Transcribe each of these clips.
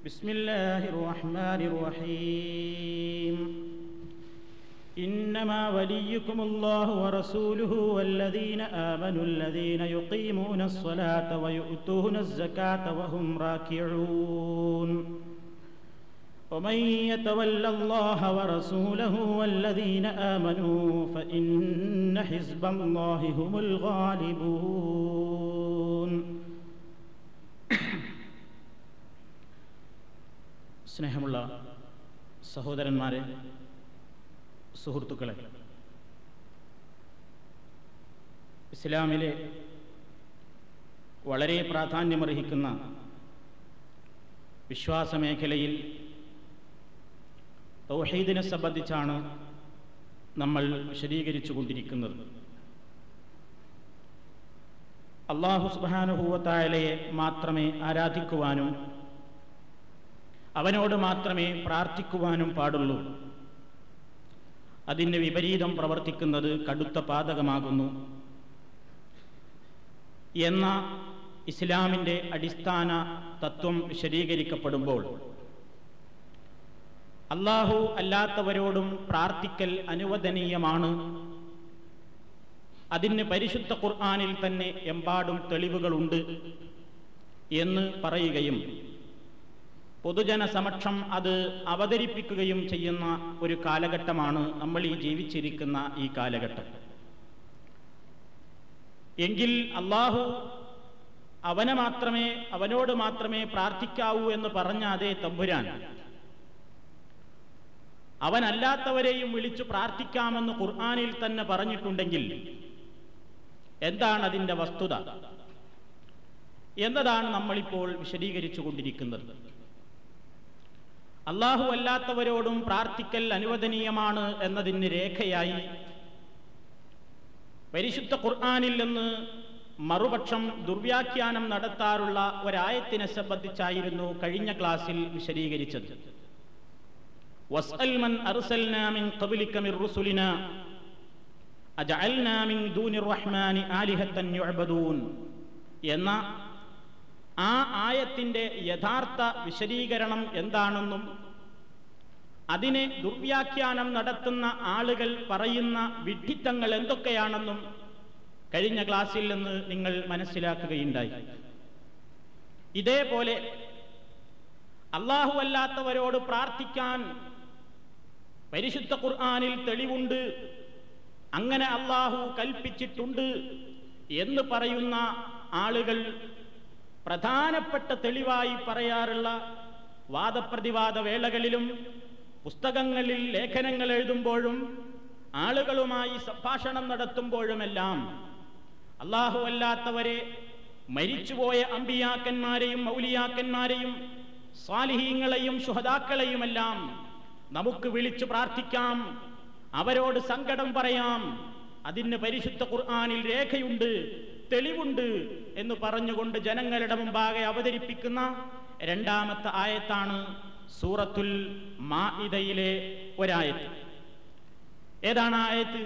بسم الله الرحمن الرحيم إنما وليكم الله ورسوله والذين آمنوا الذين يقيمون الصلاة ويؤتون الزكاة وهم راكعون ومن يتول الله ورسوله والذين آمنوا فإن حزب الله هم الغالبون സ്നേഹമുള്ള സഹോദരന്മാരെ സുഹൃത്തുക്കളെ ഇസ്ലാമിലെ വളരെ പ്രാധാന്യമർഹിക്കുന്ന വിശ്വാസമേഖലയിൽ തൗഹീദിനെ സംബന്ധിച്ചാണ് നമ്മൾ വിശദീകരിച്ചു കൊണ്ടിരിക്കുന്നത് അള്ളാഹു സുബാനുഭൂവത്തായാലയെ മാത്രമേ ആരാധിക്കുവാനും അവനോട് മാത്രമേ പ്രാർത്ഥിക്കുവാനും പാടുള്ളൂ അതിന് വിപരീതം പ്രവർത്തിക്കുന്നത് കടുത്ത പാതകമാകുന്നു എന്ന ഇസ്ലാമിൻ്റെ അടിസ്ഥാന തത്വം വിശദീകരിക്കപ്പെടുമ്പോൾ അള്ളാഹു അല്ലാത്തവരോടും പ്രാർത്ഥിക്കൽ അനുവദനീയമാണ് അതിന് പരിശുദ്ധ ഖുർആാനിൽ തന്നെ എമ്പാടും തെളിവുകളുണ്ട് എന്ന് പറയുകയും പൊതുജന സമക്ഷം അത് അവതരിപ്പിക്കുകയും ചെയ്യുന്ന ഒരു കാലഘട്ടമാണ് നമ്മൾ ഈ ജീവിച്ചിരിക്കുന്ന ഈ കാലഘട്ടം എങ്കിൽ അള്ളാഹു അവനെ മാത്രമേ അവനോട് മാത്രമേ പ്രാർത്ഥിക്കാവൂ എന്ന് പറഞ്ഞ അതേ തമ്പുരാൻ അവനല്ലാത്തവരെയും വിളിച്ചു പ്രാർത്ഥിക്കാമെന്ന് ഖുർആാനിൽ തന്നെ പറഞ്ഞിട്ടുണ്ടെങ്കിൽ എന്താണ് അതിൻ്റെ വസ്തുത എന്നതാണ് നമ്മളിപ്പോൾ വിശദീകരിച്ചു കൊണ്ടിരിക്കുന്നത് അള്ളാഹു അല്ലാത്തവരോടും പ്രാർത്ഥിക്കൽ അനുവദനീയമാണ് എന്നതിന് രേഖയായി പരിശുദ്ധ ഖുർആാനിൽ നിന്ന് മറുപക്ഷം ദുർവ്യാഖ്യാനം നടത്താറുള്ള ഒരായത്തിനെ സംബന്ധിച്ചായിരുന്നു കഴിഞ്ഞ ക്ലാസ്സിൽ വിശദീകരിച്ചത് വസ്അൽ മൻ അർസൽനാ മിൻ ഖബ്ലിക മിർ റുസുലിനാ അജഅൽനാ മിൻ ദൂനിർ റഹ്മാനി ആലിഹത്തൻ യുഅബദൂൻ എന്ന ആ ആയത്തിന്റെ യഥാർത്ഥ വിശദീകരണം എന്താണെന്നും അതിനെ ദുർവ്യാഖ്യാനം നടത്തുന്ന ആളുകൾ പറയുന്ന വിഡ്ഢിത്തങ്ങൾ എന്തൊക്കെയാണെന്നും കഴിഞ്ഞ ക്ലാസ്സിൽ നിന്ന് നിങ്ങൾ മനസ്സിലാക്കുകയുണ്ടായി ഇതേപോലെ അള്ളാഹു അല്ലാത്തവരോട് പ്രാർത്ഥിക്കാൻ പരിശുദ്ധ ഖുർആാനിൽ തെളിവുണ്ട് അങ്ങനെ അള്ളാഹു കൽപ്പിച്ചിട്ടുണ്ട് എന്ന് പറയുന്ന ആളുകൾ പ്രധാനപ്പെട്ട തെളിവായി പറയാറുള്ള വാദപ്രതിവാദ വേളകളിലും പുസ്തകങ്ങളിൽ ലേഖനങ്ങൾ എഴുതുമ്പോഴും ആളുകളുമായി സംഭാഷണം നടത്തുമ്പോഴുമെല്ലാം അള്ളാഹു അല്ലാത്തവരെ മരിച്ചുപോയ അമ്പിയാക്കന്മാരെയും മൗലിയാക്കന്മാരെയും സ്വാലിഹീങ്ങളെയും ശുഹതാക്കളെയുമെല്ലാം നമുക്ക് വിളിച്ചു പ്രാർത്ഥിക്കാം അവരോട് സങ്കടം പറയാം അതിന് പരിശുദ്ധ ഖുർആാനിൽ രേഖയുണ്ട് തെളിവുണ്ട് എന്ന് പറഞ്ഞുകൊണ്ട് ജനങ്ങളുടെ മുമ്പാകെ അവതരിപ്പിക്കുന്ന രണ്ടാമത്തെ ആയത്താണ് സൂറത്തുൽ മാഇദയിലെ ഒരായത്ത് ഏതാണ് ആയത്ത്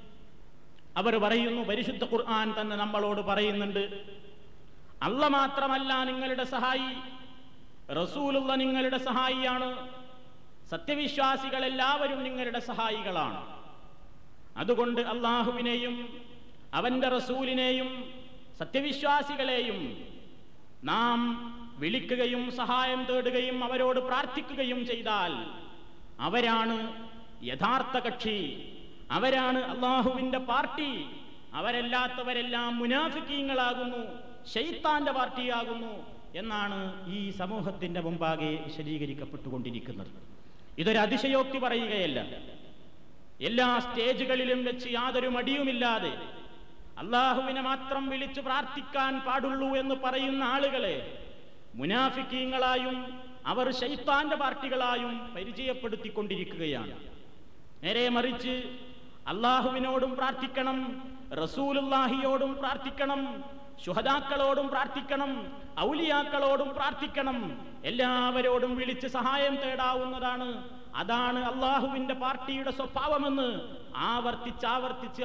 അവർ പറയുന്നു പരിശുദ്ധ ഖുർആൻ തന്നെ നമ്മളോട് പറയുന്നുണ്ട് അല്ല മാത്രമല്ല നിങ്ങളുടെ സഹായി റസൂലുള്ള നിങ്ങളുടെ സഹായിയാണ് സത്യവിശ്വാസികൾ എല്ലാവരും നിങ്ങളുടെ സഹായികളാണ് അതുകൊണ്ട് അള്ളാഹുവിനെയും അവന്റെ റസൂലിനെയും സത്യവിശ്വാസികളെയും നാം വിളിക്കുകയും സഹായം തേടുകയും അവരോട് പ്രാർത്ഥിക്കുകയും ചെയ്താൽ അവരാണ് യഥാർത്ഥ കക്ഷി അവരാണ് അള്ളാഹുവിന്റെ പാർട്ടി അവരല്ലാത്തവരെല്ലാം മുനാഫിക്കീങ്ങളാകുന്നു ഷെയ്ത്താന്റെ പാർട്ടിയാകുന്നു എന്നാണ് ഈ സമൂഹത്തിന്റെ മുമ്പാകെ വിശദീകരിക്കപ്പെട്ടുകൊണ്ടിരിക്കുന്നത് ഇതൊരു അതിശയോക്തി പറയുകയല്ല എല്ലാ സ്റ്റേജുകളിലും വെച്ച് യാതൊരു മടിയുമില്ലാതെ അള്ളാഹുവിനെ മാത്രം വിളിച്ചു പ്രാർത്ഥിക്കാൻ പാടുള്ളൂ എന്ന് പറയുന്ന ആളുകളെ മുനാഫിക്കീങ്ങളായും അവർ ശൈത്താന്റെ പാർട്ടികളായും പരിചയപ്പെടുത്തിക്കൊണ്ടിരിക്കുകയാണ് നേരെ മറിച്ച് അള്ളാഹുവിനോടും പ്രാർത്ഥിക്കണം റസൂലുല്ലാഹിയോടും പ്രാർത്ഥിക്കണം ശുഹദാക്കളോടും പ്രാർത്ഥിക്കണം ഔലിയാക്കളോടും പ്രാർത്ഥിക്കണം എല്ലാവരോടും വിളിച്ച് സഹായം തേടാവുന്നതാണ് അതാണ് അള്ളാഹുവിന്റെ പാർട്ടിയുടെ സ്വഭാവമെന്ന് ആവർത്തിച്ച് ആവർത്തിച്ച്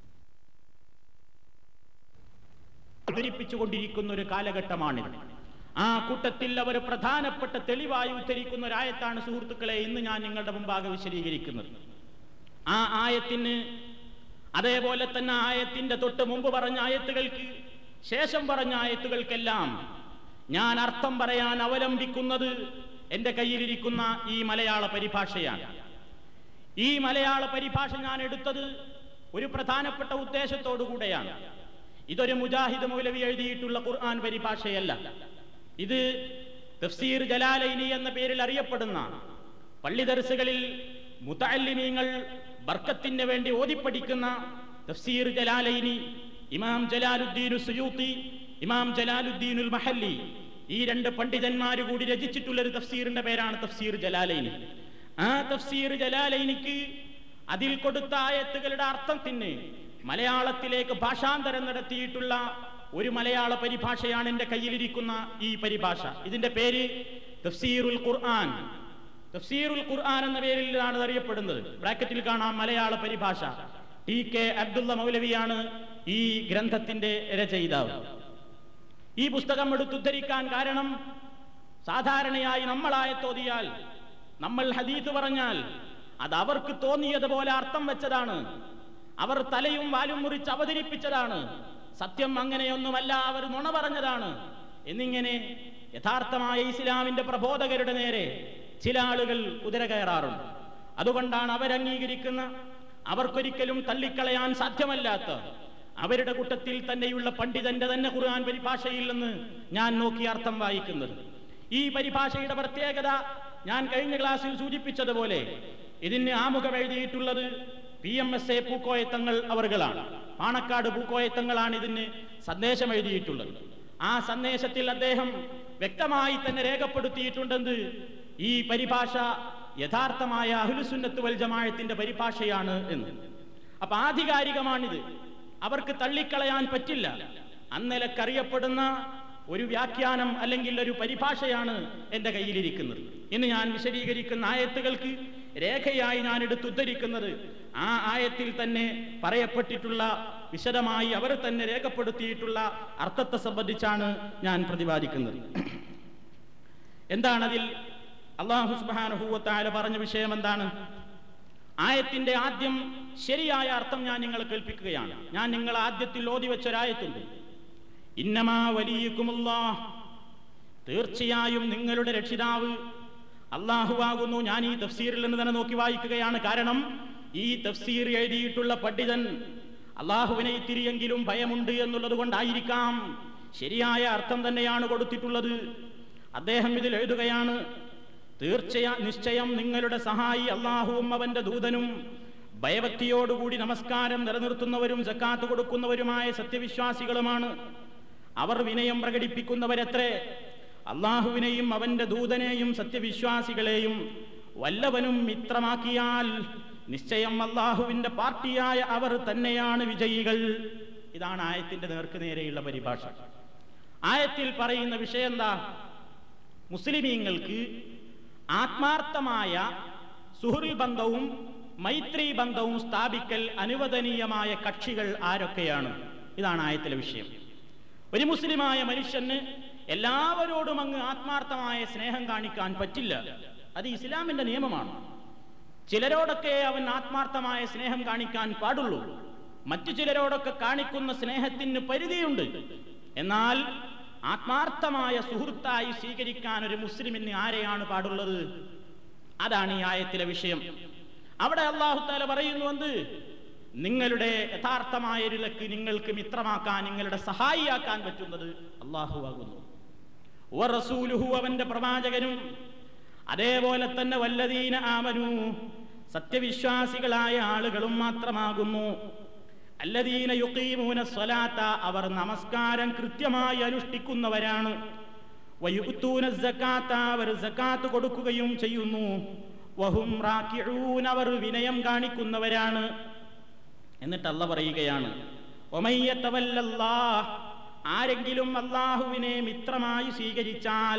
അവതരിപ്പിച്ചുകൊണ്ടിരിക്കുന്ന ഒരു കാലഘട്ടമാണിത് ആ കൂട്ടത്തിൽ അവർ പ്രധാനപ്പെട്ട തെളിവായി ഉദ്ധരിക്കുന്ന ഒരായത്താണ് സുഹൃത്തുക്കളെ ഇന്ന് ഞാൻ നിങ്ങളുടെ മുമ്പാകെ വിശദീകരിക്കുന്നത് ആ ആയത്തിന് അതേപോലെ തന്നെ ആയത്തിന്റെ തൊട്ട് മുമ്പ് പറഞ്ഞ ആയത്തുകൾക്ക് ശേഷം പറഞ്ഞ ആയത്തുകൾക്കെല്ലാം ഞാൻ അർത്ഥം പറയാൻ അവലംബിക്കുന്നത് എന്റെ കയ്യിലിരിക്കുന്ന ഈ മലയാള പരിഭാഷയാണ് ഈ മലയാള പരിഭാഷ ഞാൻ എടുത്തത് ഒരു പ്രധാനപ്പെട്ട ഉദ്ദേശത്തോടു കൂടെയാണ് ഇതൊരു മുജാഹിദ് മൗലവി എഴുതിയിട്ടുള്ള ഖുർആൻ പരിഭാഷയല്ല ഇത് തഫ്സീർ ജലാലൈനി എന്ന പേരിൽ അറിയപ്പെടുന്ന പള്ളി ദർസുകളിൽ മുത്തല്ലിമീങ്ങൾ ബർക്കത്തിന് വേണ്ടി ഓതിപ്പടിക്കുന്ന തഫ്സീർ ജലാലൈനി ഇമാം ജലാലുദ്ദീനു സുയൂത്തി ഇമാം ജലാലുദ്ദീനുൽ മഹല്ലി ഈ രണ്ട് പണ്ഡിതന്മാർ കൂടി രചിച്ചിട്ടുള്ള ഒരു തഫ്സീറിന്റെ പേരാണ് തഫ്സീർ ജലാലൈനി ആ തഫ്സീർ ജലാലൈനിക്ക് അതിൽ കൊടുത്ത ആയത്തുകളുടെ അർത്ഥത്തിന് മലയാളത്തിലേക്ക് ഭാഷാന്തരം നടത്തിയിട്ടുള്ള ഒരു മലയാള പരിഭാഷയാണ് എന്റെ കയ്യിലിരിക്കുന്ന ഈ പരിഭാഷ ഇതിന്റെ പേര് തഫ്സീറുൽ ഖുർആൻ തഫ്സീറുൽ ഖുർആൻ എന്ന പേരിലാണ് ഇത് അറിയപ്പെടുന്നത് ബ്രാക്കറ്റിൽ കാണാം മലയാള പരിഭാഷ ടി കെ അബ്ദുള്ള മൗലവിയാണ് ഈ ഗ്രന്ഥത്തിന്റെ രചയിതാവ് ഈ പുസ്തകം എടുത്തുദ്ധരിക്കാൻ കാരണം സാധാരണയായി നമ്മളായത്തോതിയാൽ നമ്മൾ ഹദീത്ത് പറഞ്ഞാൽ അത് അവർക്ക് തോന്നിയതുപോലെ അർത്ഥം വെച്ചതാണ് അവർ തലയും വാലും മുറിച്ച് അവതരിപ്പിച്ചതാണ് സത്യം അങ്ങനെയൊന്നുമല്ല അവർ നുണ പറഞ്ഞതാണ് എന്നിങ്ങനെ യഥാർത്ഥമായ ഇസ്ലാമിന്റെ പ്രബോധകരുടെ നേരെ ചില ആളുകൾ കുതിര കയറാറുണ്ട് അതുകൊണ്ടാണ് അവരംഗീകരിക്കുന്ന അവർക്കൊരിക്കലും തള്ളിക്കളയാൻ സാധ്യമല്ലാത്ത അവരുടെ കൂട്ടത്തിൽ തന്നെയുള്ള പണ്ഡിതന്റെ തന്നെ ഖുർആൻ പരിഭാഷയിൽ നിന്ന് ഞാൻ നോക്കി അർത്ഥം വായിക്കുന്നത് ഈ പരിഭാഷയുടെ പ്രത്യേകത ഞാൻ കഴിഞ്ഞ ക്ലാസ്സിൽ സൂചിപ്പിച്ചതുപോലെ ഇതിന് ആമുഖം എഴുതിയിട്ടുള്ളത് P M S A പൂക്കോയത്തങ്ങൾ അവർകളാണ് Panakkad പൂക്കോയത്തങ്ങളാണ് ഇതിന് സന്ദേശം എഴുതിയിട്ടുള്ളത് ആ സന്ദേശത്തിൽ അദ്ദേഹം വ്യക്തമായി തന്നെ രേഖപ്പെടുത്തിയിട്ടുണ്ടെന്ന് ഈ പരിഭാഷ യഥാർത്ഥമായ അഹുലുസുന്നത്ത് വൽ ജമായത്തിന്റെ പരിഭാഷയാണ് എന്ന് അപ്പൊ ആധികാരികമാണിത് അവർക്ക് തള്ളിക്കളയാൻ പറ്റില്ല അന്നിലക്കറിയപ്പെടുന്ന ഒരു വ്യാഖ്യാനം അല്ലെങ്കിൽ ഒരു പരിഭാഷയാണ് എൻ്റെ കയ്യിലിരിക്കുന്നത് ഇന്ന് ഞാൻ വിശദീകരിക്കുന്ന ആയത്തുകൾക്ക് രേഖയായി ഞാൻ എടുത്തുദ്ധരിക്കുന്നത് ആ ആയത്തിൽ തന്നെ പറയപ്പെട്ടിട്ടുള്ള വിശദമായി അവർ തന്നെ രേഖപ്പെടുത്തിയിട്ടുള്ള അർത്ഥത്തെ സംബന്ധിച്ചാണ് ഞാൻ പ്രതിപാദിക്കുന്നത് എന്താണതിൽ അള്ളാഹു സുബാനുഭൂവത്തായ പറഞ്ഞ വിഷയം എന്താണ് ആയത്തിന്റെ ആദ്യം ശരിയായ അർത്ഥം ഞാൻ നിങ്ങളെ കേൾപ്പിക്കുകയാണ് ഞാൻ നിങ്ങൾ ആദ്യത്തിൽ ഓതി വെച്ചൊരായത്തുണ്ട് ഇന്നമാ വലിയക്കുമുല്ലാ തീർച്ചയായും നിങ്ങളുടെ രക്ഷിതാവ് അള്ളാഹുവാകുന്നു ഞാൻ ഈ തഫ്സീറിൽ നിന്ന് തന്നെ നോക്കി വായിക്കുകയാണ് കാരണം ഈ തഫ്സീർ എഴുതിയിട്ടുള്ള പണ്ഡിതൻ അള്ളാഹുവിനെ ഇത്തിരിയെങ്കിലും ഭയമുണ്ട് എന്നുള്ളത് കൊണ്ടായിരിക്കാം ശരിയായ അർത്ഥം തന്നെയാണ് കൊടുത്തിട്ടുള്ളത് അദ്ദേഹം ഇതിൽ എഴുതുകയാണ് തീർച്ചയാ നിശ്ചയം നിങ്ങളുടെ സഹായി അള്ളാഹുവും അവന്റെ ദൂതനും ഭയഭക്തിയോടുകൂടി നമസ്കാരം നിലനിർത്തുന്നവരും ജക്കാത്ത് കൊടുക്കുന്നവരുമായ സത്യവിശ്വാസികളുമാണ് അവർ വിനയം പ്രകടിപ്പിക്കുന്നവരത്രേ അള്ളാഹുവിനെയും അവന്റെ ദൂതനെയും സത്യവിശ്വാസികളെയും വല്ലവനും മിത്രമാക്കിയാൽ നിശ്ചയം അള്ളാഹുവിന്റെ പാർട്ടിയായ അവർ തന്നെയാണ് വിജയികൾ ഇതാണ് ആയത്തിന്റെ നേർക്ക് നേരെയുള്ള പരിഭാഷ ആയത്തിൽ പറയുന്ന വിഷയം എന്താ മുസ്ലിമീങ്ങൾക്ക് ആത്മാർത്ഥമായ സുഹൃൽ ബന്ധവും മൈത്രി ബന്ധവും സ്ഥാപിക്കൽ അനുവദനീയമായ കക്ഷികൾ ആരൊക്കെയാണ് ഇതാണ് ആയത്തിലെ വിഷയം ഒരു മുസ്ലിമായ മനുഷ്യന് എല്ലാവരോടും അങ്ങ് ആത്മാർത്ഥമായ സ്നേഹം കാണിക്കാൻ പറ്റില്ല അത് ഇസ്ലാമിന്റെ നിയമമാണ് ചിലരോടൊക്കെ അവൻ ആത്മാർത്ഥമായ സ്നേഹം കാണിക്കാൻ പാടുള്ളൂ മറ്റു ചിലരോടൊക്കെ കാണിക്കുന്ന സ്നേഹത്തിന് പരിധിയുണ്ട് എന്നാൽ ആത്മാർത്ഥമായ സുഹൃത്തായി സ്വീകരിക്കാൻ ഒരു മുസ്ലിമിന് ആരെയാണ് പാടുള്ളത് അതാണ് ഈ ആയത്തിലെ വിഷയം അവിടെ അള്ളാഹുത്താല പറയുന്നു എന്ത് നിങ്ങളുടെ യഥാർത്ഥമായ ഒരു ലക്ക് നിങ്ങൾക്ക് മിത്രമാക്കാൻ നിങ്ങളുടെ സഹായിയാക്കാൻ പറ്റുന്നത് അള്ളാഹു ആകുന്നു റസൂലുഹു അവന്റെ പ്രവാചകനും അതേപോലെ തന്നെ വല്ലദീന ആമനു സത്യവിശ്വാസികളായ ആളുകളും മാത്രമാകുന്നു അല്ലദീന യുക്കീമൂന സ്വലാത്ത അവർ നമസ്കാരം കൃത്യമായി അനുഷ്ഠിക്കുന്നവരാണ് വയുത്തൂന സക്കാത്ത അവർ സക്കാത്ത് കൊടുക്കുകയും ചെയ്യുന്നു വഹും റാക്കിഊൻ അവർ വിനയം കാണിക്കുന്നവരാണ് എന്നിട്ട് അല്ല പറയുകയാണ് ഒമയ്യത്തവല്ലല്ലാ ആരെങ്കിലും അള്ളാഹുവിനെ മിത്രമായി സ്വീകരിച്ചാൽ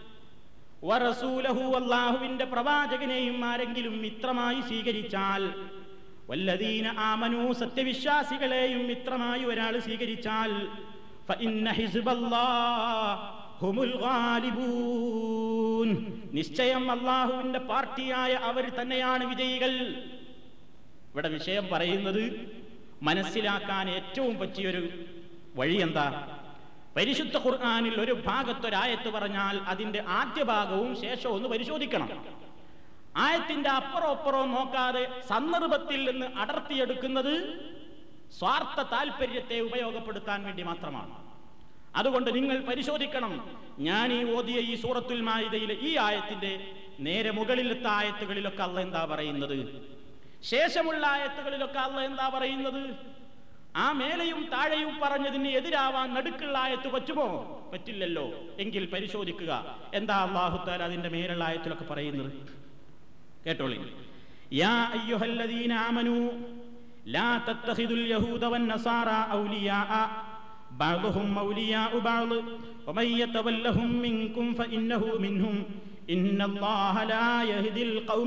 വറസൂലഹു അള്ളാഹുവിന്റെ പ്രവാചകനെയും ആരെങ്കിലും മിത്രമായി സ്വീകരിച്ചാൽ വല്ലദീന ആമനു സത്യവിശ്വാസികളെയും മിത്രമായി ഒരാൾ സ്വീകരിച്ചാൽ ഫഇന്ന ഹിസ്ബല്ലാ ഹുമുൽ ഗാലിബൂൻ നിശ്ചയം അള്ളാഹുവിന്റെ പാർട്ടിയായ അവർ തന്നെയാണ് വിജയികൾ ഇവിടെ വിഷയം പറയുന്നത് മനസ്സിലാക്കാൻ ഏറ്റവും പറ്റിയൊരു വഴി എന്താ പരിശുദ്ധ ഖുർആാനിൽ ഒരു ഭാഗത്തൊരായത്ത് പറഞ്ഞാൽ അതിന്റെ ആദ്യ ഭാഗവും ശേഷവും ഒന്ന് പരിശോധിക്കണം ആയത്തിന്റെ അപ്പുറം അപ്പുറവും നോക്കാതെ സന്ദർഭത്തിൽ നിന്ന് അടർത്തിയെടുക്കുന്നത് സ്വാർത്ഥ താല്പര്യത്തെ ഉപയോഗപ്പെടുത്താൻ വേണ്ടി മാത്രമാണ് അതുകൊണ്ട് നിങ്ങൾ പരിശോധിക്കണം ഞാൻ ഈ ഓതിയ ഈ സൂറത്തുൽ മായിദയിലെ ഈ ആയത്തിന്റെ നേരെ മുകളിലത്തെ ആയത്തുകളിലൊക്കെ അല്ല എന്താ പറയുന്നത് ശേഷമുള്ള ആയത്തുകളിലൊക്കെ അല്ല എന്താ പറയുന്നത് ആ മേലെയും താഴെയും പറഞ്ഞതിന് എതിരാവാൻ നടുക്കുള്ള ആയത്ത് പറ്റുമോ പറ്റില്ലല്ലോ എങ്കിൽ പരിശോധിക്കുക എന്താ അള്ളാഹുത്താൽ അതിന്റെ മേലുള്ള ആയത്തിലൊക്കെ പറയുന്നത് കേട്ടോളി യാ അയ്യുഹല്ലദീന ആമനു ലാ തത്തഖിദുൽ യഹൂദ വന്നസാറ ഔലിയാഅ بعضهم أولياء بعض ومن يتولهم منكم فإنه منهم إن الله لا يهدي القوم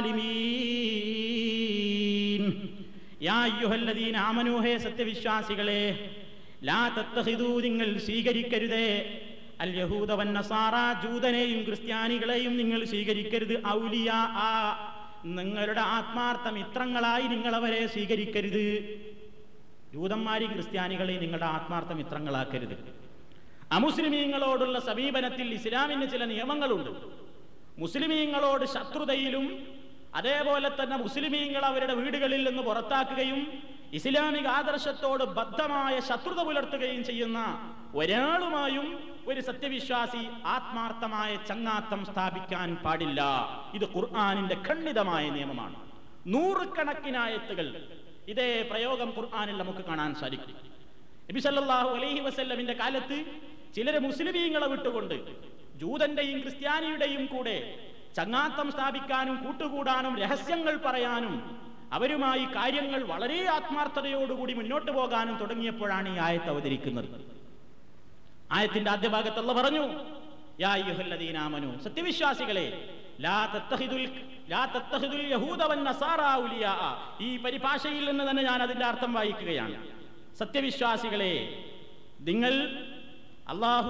الظالمين യാ അയ്യുഹല്ലദീന ആമനൂ ഹേ സത്യവിശ്വാസികളെ ലാ തത്തഹിദൂ നിങ്ങൾ സ്വീകരിക്കരുതേ അൽ യഹൂദ വന്നസാറ ജൂതനെയും ക്രിസ്ത്യാനികളെയും നിങ്ങൾ സ്വീകരിക്കരുത് ഔലിയ ആ നിങ്ങളുടെ ആത്മാർത്ഥ മിത്രങ്ങളായി നിങ്ങൾ അവരെ സ്വീകരിക്കരുത് ജൂതന്മാരെയും ക്രിസ്ത്യാനികളെയും നിങ്ങളുടെ ആത്മാർത്ഥ മിത്രങ്ങളാക്കരുത് അമുസ്ലിമീങ്ങളോടുള്ള സമീപനത്തിൽ ഇസ്ലാമിന് ചില നിയമങ്ങളുണ്ട് മുസ്ലിമീങ്ങളോട് ശത്രുതയിലും അതേപോലെ തന്നെ മുസ്ലിമീങ്ങൾ അവരുടെ വീടുകളിൽ നിന്ന് പുറത്താക്കുകയും ഇസ്ലാമിക ആദർശത്തോട് ബദ്ധമായ ശത്രുത പുലർത്തുകയും ചെയ്യുന്ന ഒരാളുമായും ഒരു സത്യവിശ്വാസി ആത്മാർത്ഥമായ ചങ്ങാത്തം സ്ഥാപിക്കാൻ പാടില്ല ഇത് ഖുർആാനിന്റെ ഖണ്ഡിതമായ നിയമമാണ് നൂറുകണക്കിനായത്തുകൾ ഇതേ പ്രയോഗം ഖുർആാനിൽ നമുക്ക് കാണാൻ സാധിക്കും നബി സല്ലല്ലാഹു അലൈഹി വസല്ലമിന്റെ കാലത്ത് ചിലര് മുസ്ലിമീങ്ങളെ വിട്ടുകൊണ്ട് ജൂതന്റെയും ക്രിസ്ത്യാനിയുടെയും കൂടെ ചങ്ങാത്തം സ്ഥാപിക്കാനും കൂട്ടുകൂടാനും രഹസ്യങ്ങൾ പറയാനും അവരുമായി കാര്യങ്ങൾ വളരെ ആത്മാർത്ഥതയോടുകൂടി മുന്നോട്ട് പോകാനും തുടങ്ങിയപ്പോഴാണ് ഈ ആയത്ത് അവതരിക്കുന്നത് ആയത്തിന്റെ ആദ്യ ഭാഗത്തുള്ള പറഞ്ഞു യാ അയ്യുഹല്ലദീനാമനു സത്യവിശ്വാസികളെ ലാ തത്തഹിദുൽ ലാ തത്തഹിദുൽ യഹൂദ വന്നസാറ ഔലിയാ ഈ പരിഭാഷയിൽ നിന്ന് തന്നെ ഞാൻ അതിന്റെ അർത്ഥം വായിക്കുകയാണ് സത്യവിശ്വാസികളെ നിങ്ങൾ അള്ളാഹു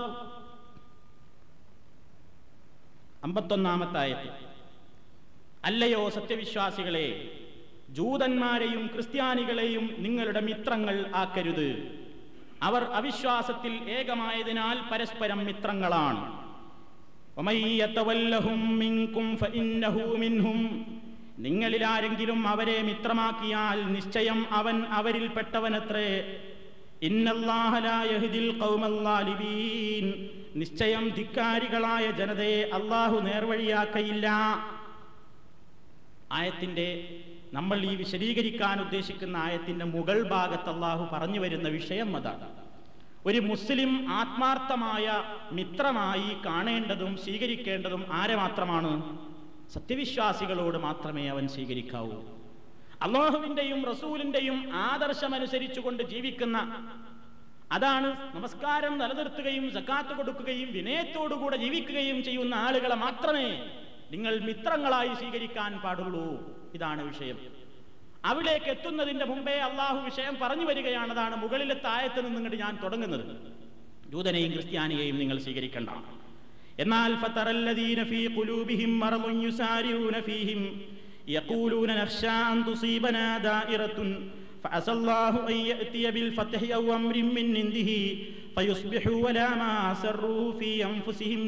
അമ്പത്തൊന്നാമത്തെ ആയത്ത് അല്ലയോ സത്യവിശ്വാസികളെ ജൂതന്മാരെയും ക്രിസ്ത്യാനികളെയും നിങ്ങളുടെ മിത്രങ്ങൾ ആക്കരുത് അവർ അവിശ്വാസത്തിൽ ഏകമായതിനാൽ പരസ്പരം മിത്രങ്ങളാണ് ومن يتولهم منكم فإنه منهم നിങ്ങളിൽ ആരെങ്കിലും അവരെ മിത്രമാക്കിയാൽ നിശ്ചയം അവൻ അവരിൽപ്പെട്ടവനത്രേ ഇന്നല്ലാഹ ലാ യഹ്ദിൽ ഖൗമൽ ളാലിബീൻ നിശ്ചയം ധിക്കാരികളായ ജനതയെ അള്ളാഹു നേർവഴിയാക്കയില്ല ആയത്തിന്റെ നമ്മൾ ഈ വിശദീകരിക്കാൻ ഉദ്ദേശിക്കുന്ന ആയത്തിന്റെ മുകൾ ഭാഗത്ത് അള്ളാഹു പറഞ്ഞു വരുന്ന വിഷയം അതാണ് ഒരു മുസ്ലിം ആത്മാർത്ഥമായ മിത്രമായി കാണേണ്ടതും സ്വീകരിക്കേണ്ടതും ആരെ മാത്രമാണ് സത്യവിശ്വാസികളോട് മാത്രമേ അവൻ സ്വീകരിക്കാവൂ അള്ളാഹുവിന്റെയും റസൂലിന്റെയും ആദർശമനുസരിച്ചുകൊണ്ട് ജീവിക്കുന്ന അതാണ് നമസ്കാരം നിലനിർത്തുകയും സക്കാത്ത് കൊടുക്കുകയും വിനയത്തോടുകൂടെ ജീവിക്കുകയും ചെയ്യുന്ന ആളുകളെ മാത്രമേ നിങ്ങൾ മിത്രങ്ങളായി സ്വീകരിക്കാൻ പാടുള്ളൂ ഇതാണ് വിഷയം അവിടേക്ക് എത്തുന്നതിന്റെ മുമ്പേ അള്ളാഹു വിഷയം പറഞ്ഞു വരികയാണ് അതാണ് മുകളിലെ താഴത്ത് നിന്നിങ്ങോട്ട് ഞാൻ തുടങ്ങുന്നത് ജൂതനെയും ക്രിസ്ത്യാനിയെയും നിങ്ങൾ സ്വീകരിക്കണ്ട എന്നാൽ ഫതറല്ലദീന ഫീ ഖുലൂബിഹിം മറദുൻ യുസാരിഊന ഫീഹിം യഖൂലൂന നഖ്ശാ അൻ തുസീബനാ ദാഇറത്തുൻ فعسى الله أن يأتي بالفتح أو أمر من عنده فيصبحوا ولا ما أسروا في أنفسهم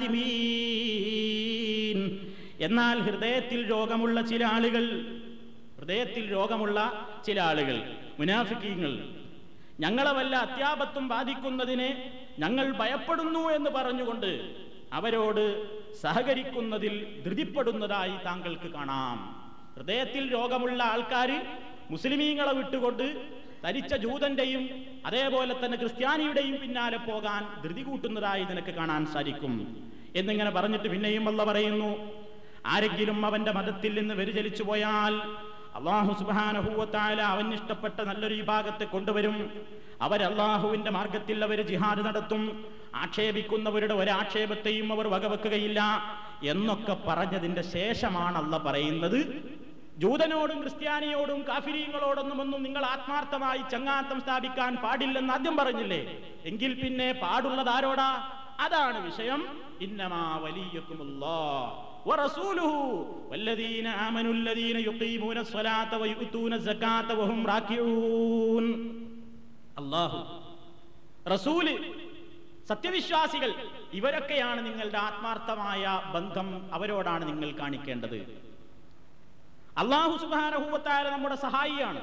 نادمين എന്നാൽ ഹൃദയത്തിൽ രോഗമുള്ള ചില ആളുകൾ ഹൃദയത്തിൽ രോഗമുള്ള ചില ആളുകൾ മുനാഫിക്കീങ്ങൾ ഞങ്ങളെ വല്ല അത്യാപത്തും ബാധിക്കുന്നതിനെ ഞങ്ങൾ ഭയപ്പെടുന്നു എന്ന് പറഞ്ഞുകൊണ്ട് അവരോട് സഹകരിക്കുന്നതിൽ ധൃതിപ്പെടുന്നതായി താങ്കൾക്ക് കാണാം ഹൃദയത്തിൽ രോഗമുള്ള ആൾക്കാർ മുസ്ലിമീങ്ങളെ വിട്ടുകൊണ്ട് തരിച്ച ജൂതന്റെയും അതേപോലെ തന്നെ ക്രിസ്ത്യാനിയുടെയും പിന്നാലെ പോകാൻ ധൃതി കൂട്ടുന്നതായി നിനക്ക് കാണാൻ സാധിക്കും എന്നിങ്ങനെ പറഞ്ഞിട്ട് പിന്നെയും അല്ല പറയുന്നു ആരെങ്കിലും അവന്റെ മതത്തിൽ നിന്ന് വ്യതിചലിച്ചു പോയാൽ അള്ളാഹു സുബാനഹൂവത്തായ അവൻ ഇഷ്ടപ്പെട്ട നല്ലൊരു വിഭാഗത്തെ കൊണ്ടുവരും അവർ അള്ളാഹുവിന്റെ മാർഗത്തിൽ അവർ ജിഹാദ് നടത്തും ആക്ഷേപിക്കുന്നവരുടെ ഒരാക്ഷേപത്തെയും അവർ വകവെക്കുകയില്ല എന്നൊക്കെ പറഞ്ഞതിന്റെ ശേഷമാണ് അല്ല പറയുന്നത് ജൂതനോടും ക്രിസ്ത്യാനിയോടും കാഫിരീങ്ങളോടൊന്നും ഒന്നും നിങ്ങൾ ആത്മാർത്ഥമായി ചങ്ങാത്തം സ്ഥാപിക്കാൻ പാടില്ലെന്ന് ആദ്യം പറഞ്ഞില്ലേ എങ്കിൽ പിന്നെ പാടുള്ളത് ആരോടാ അതാണ് വിഷയം ഇന്നമാ വലിയക്കുമുല്ലാഹ് ورسوله والذين آمنوا الذين يقيمون الصلاة ويؤتون الزكاة وهم راكعون അള്ളാഹു റസൂല് സത്യവിശ്വാസികൾ ഇവരൊക്കെയാണ് നിങ്ങളുടെ ആത്മാർത്ഥമായ ബന്ധം അവരോടാണ് നിങ്ങൾ കാണിക്കേണ്ടത് അള്ളാഹു സുബാനഹൂവത്തായ നമ്മുടെ സഹായിയാണ്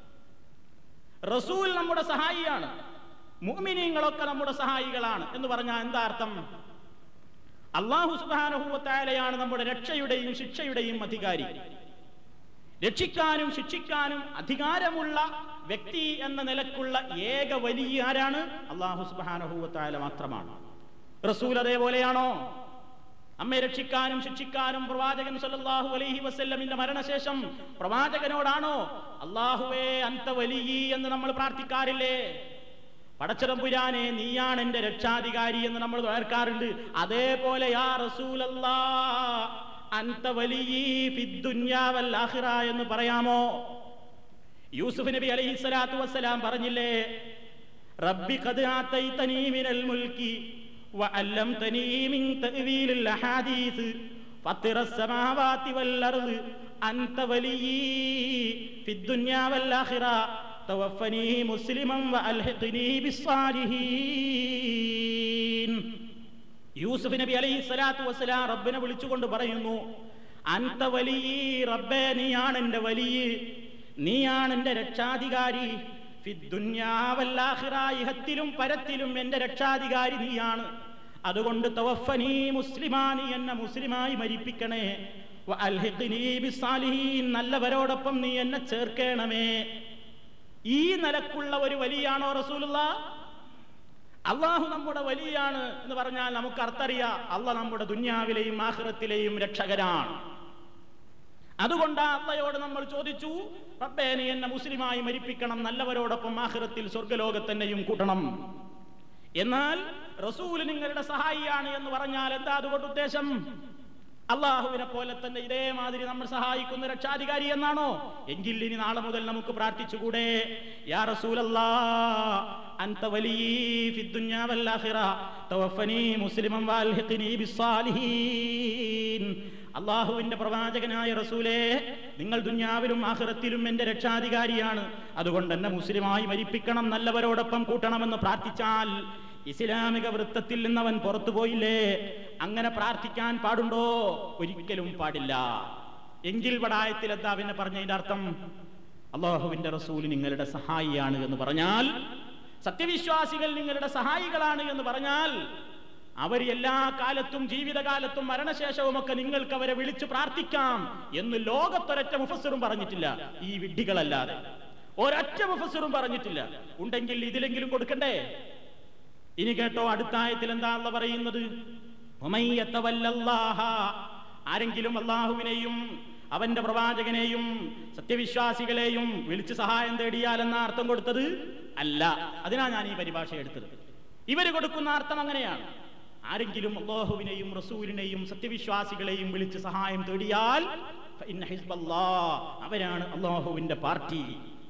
റസൂൽ നമ്മുടെ സഹായിയാണ് മുഅ്മിനീങ്ങളൊക്കെ നമ്മുടെ സഹായികളാണ് എന്ന് പറഞ്ഞാൽ എന്താ അർത്ഥം അള്ളാഹു സുബാനഹൂവത്തായാലയാണ് നമ്മുടെ രക്ഷയുടെയും ശിക്ഷയുടെയും അധികാരി രക്ഷിക്കാനും ശിക്ഷിക്കാനും അധികാരമുള്ള വ്യക്തി എന്ന നിലക്കുള്ള ഏക വലിയ ആരാണ് അള്ളാഹു സുബാനഹൂവത്തായാല മാത്രമാണ് റസൂൽ അതേപോലെയാണോ അമ്മയെ രക്ഷിക്കാനും ശിക്ഷിക്കാനും പ്രവാചകൻ സല്ലല്ലാഹു അലൈഹി വസല്ലമിന്റെ മരണശേഷം പ്രവാചകനോടാണോ അള്ളാഹുവേ അന്ത വലിയ എന്ന് നമ്മൾ പ്രാർത്ഥിക്കാറില്ലേ പടച്ചതമ്പുരാനെ നീയാണ് എന്റെ രക്ഷാധികാരി എന്ന് നമ്മൾ വേർക്കാറുണ്ട് അതേപോലെ യാ റസൂലല്ലാ അന്ത വലിയീ ഫിദ്ദുന്യാവൽ ആഖിറ എന്ന് പറയാമോ യൂസുഫ് നബി അലൈഹി സ്വലാത്തു വസ്സലാം പറഞ്ഞില്ലേ റബ്ബി ഖദ് ആതൈതനീ മിനൽ മുൽക്കി വഅല്ലംതനീ മിൻ തഅവീലിൽ അഹാദീസ് ഫത്തിറ السماوات والأرض أنت وليي في الدنيا والآخرة توفني مسلما وألحقني بالصالحين യൂസുഫ് നബി അലൈഹി സ്വലാത്തു വസ്സലാം റബ്ബിനെ വിളിച്ചുകൊണ്ട് പറയുന്നു അന്ത വലിയ റബ്ബേ നീയാണ് എന്റെ വലിയ നീയാണ് എന്റെ രക്ഷാധികാരി ഇഹത്തിലും പരത്തിലും എന്റെ രക്ഷാധികാരി നീയാണ് അതുകൊണ്ട് തവഫനി മുസ്ലിമാ നീ എന്നെ മുസ്ലിമായി മരിപ്പിക്കണേ വ അൽഹിഖ്നി ബിസ്സാലിഹീൻ നല്ലവരോടൊപ്പം നീ എന്നെ ചേർക്കണമേ ഈ നിലക്കുള്ള ഒരു വലിയാണോ റസൂലുള്ള അള്ളാഹു നമ്മുടെ വലിയാണ് എന്ന് പറഞ്ഞാൽ നമുക്ക് അർത്ഥറിയാം അല്ല നമ്മുടെ ദുന്യാവിലെയും ആഹ്റത്തിലെയും രക്ഷകരാണ് അതുകൊണ്ട് അള്ളയോട് നമ്മൾ ചോദിച്ചു റബ്ബേ നീ എന്നെ മുസ്ലിമായി മരിപ്പിക്കണം നല്ലവരോടൊപ്പം ആഹ്റത്തിൽ സ്വർഗലോകത്തന്നെയും കൂട്ടണം എന്നാൽ റസൂൽ നിങ്ങളുടെ സഹായിയാണ് എന്ന് പറഞ്ഞാൽ എന്താ അതുകൊണ്ട് ഉദ്ദേശം അള്ളാഹുവിനെ പോലെ തന്നെ ഇതേമാതിരി നമ്മൾ സഹായിക്കുന്ന രക്ഷാധികാരി എന്നാണോ എങ്കിൽ ഇനി നാളെ മുതൽ നമുക്ക് പ്രാർത്ഥിച്ചുകൂടെ യാ റസൂലല്ലാ അൻത വലിയീ ഫിദ്ദുന്യാ വൽ ആഖിറ തവഫനി മുസ്ലിമൻ വാൽഹിഖ്നി ബിസ്സാലിഹീൻ അള്ളാഹുവിന്റെ പ്രവാചകനായ റസൂലേ നിങ്ങൾ ദുന്യാവിലും ആഖിറത്തിലും എന്റെ രക്ഷാധികാരിയാണ് അതുകൊണ്ട് എന്നെ മുസ്ലിമായി മരിപ്പിക്കണം നല്ലവരോടൊപ്പം കൂട്ടണമെന്ന് പ്രാർത്ഥിച്ചാൽ ഇസ്ലാമിക വൃത്തത്തിൽ നിന്നവൻ പുറത്തു പോയില്ലേ അങ്ങനെ പ്രാർത്ഥിക്കാൻ പാടുണ്ടോ ഒരിക്കലും പാടില്ല എങ്കിൽ വടായത്തിൽ എന്താ പിന്നെ പറഞ്ഞതിന്റെ അർത്ഥം അള്ളാഹുവിന്റെ റസൂൽ നിങ്ങളുടെ സഹായിയാണ് എന്ന് പറഞ്ഞാൽ സത്യവിശ്വാസികൾ നിങ്ങളുടെ സഹായികളാണ് എന്ന് പറഞ്ഞാൽ അവർ എല്ലാ കാലത്തും ജീവിതകാലത്തും മരണശേഷവും ഒക്കെ നിങ്ങൾക്ക് അവരെ വിളിച്ചു പ്രാർത്ഥിക്കാം എന്ന് ലോകത്തൊരൊറ്റ മുഫസ്സിറും പറഞ്ഞിട്ടില്ല ഈ വിഡ്ഢികളല്ലാതെ ഒരൊറ്റ മുഫസ്സിറും പറഞ്ഞിട്ടില്ല ഉണ്ടെങ്കിൽ ഇതിലെങ്കിലും കൊടുക്കണ്ടേ ഇനി കേട്ടോ അടുത്ത ആയത്തിൽ എന്താ അള്ള പറയുന്നത് ഉമയ്യത്തവല്ലല്ലാഹ. ആരെങ്കിലും അള്ളാഹുവിനെയും അവന്റെ പ്രവാചകനെയും സത്യവിശ്വാസികളെയും വിളിച്ച് സഹായം തേടിയാൽ എന്ന അർത്ഥം കൊടുത്തത് അല്ല അതിനാ ഞാൻ ഈ പരിഭാഷ എടുത്തത് ഇവര് കൊടുക്കുന്ന അർത്ഥം അങ്ങനെയാണ് ആരെങ്കിലും അള്ളാഹുവിനെയും റസൂലിനെയും സത്യവിശ്വാസികളെയും വിളിച്ച് സഹായം തേടിയാൽ ഫഇന്ന ഹിസ്ബല്ലാഹ്. അവരാണ് അള്ളാഹുവിന്റെ പാർട്ടി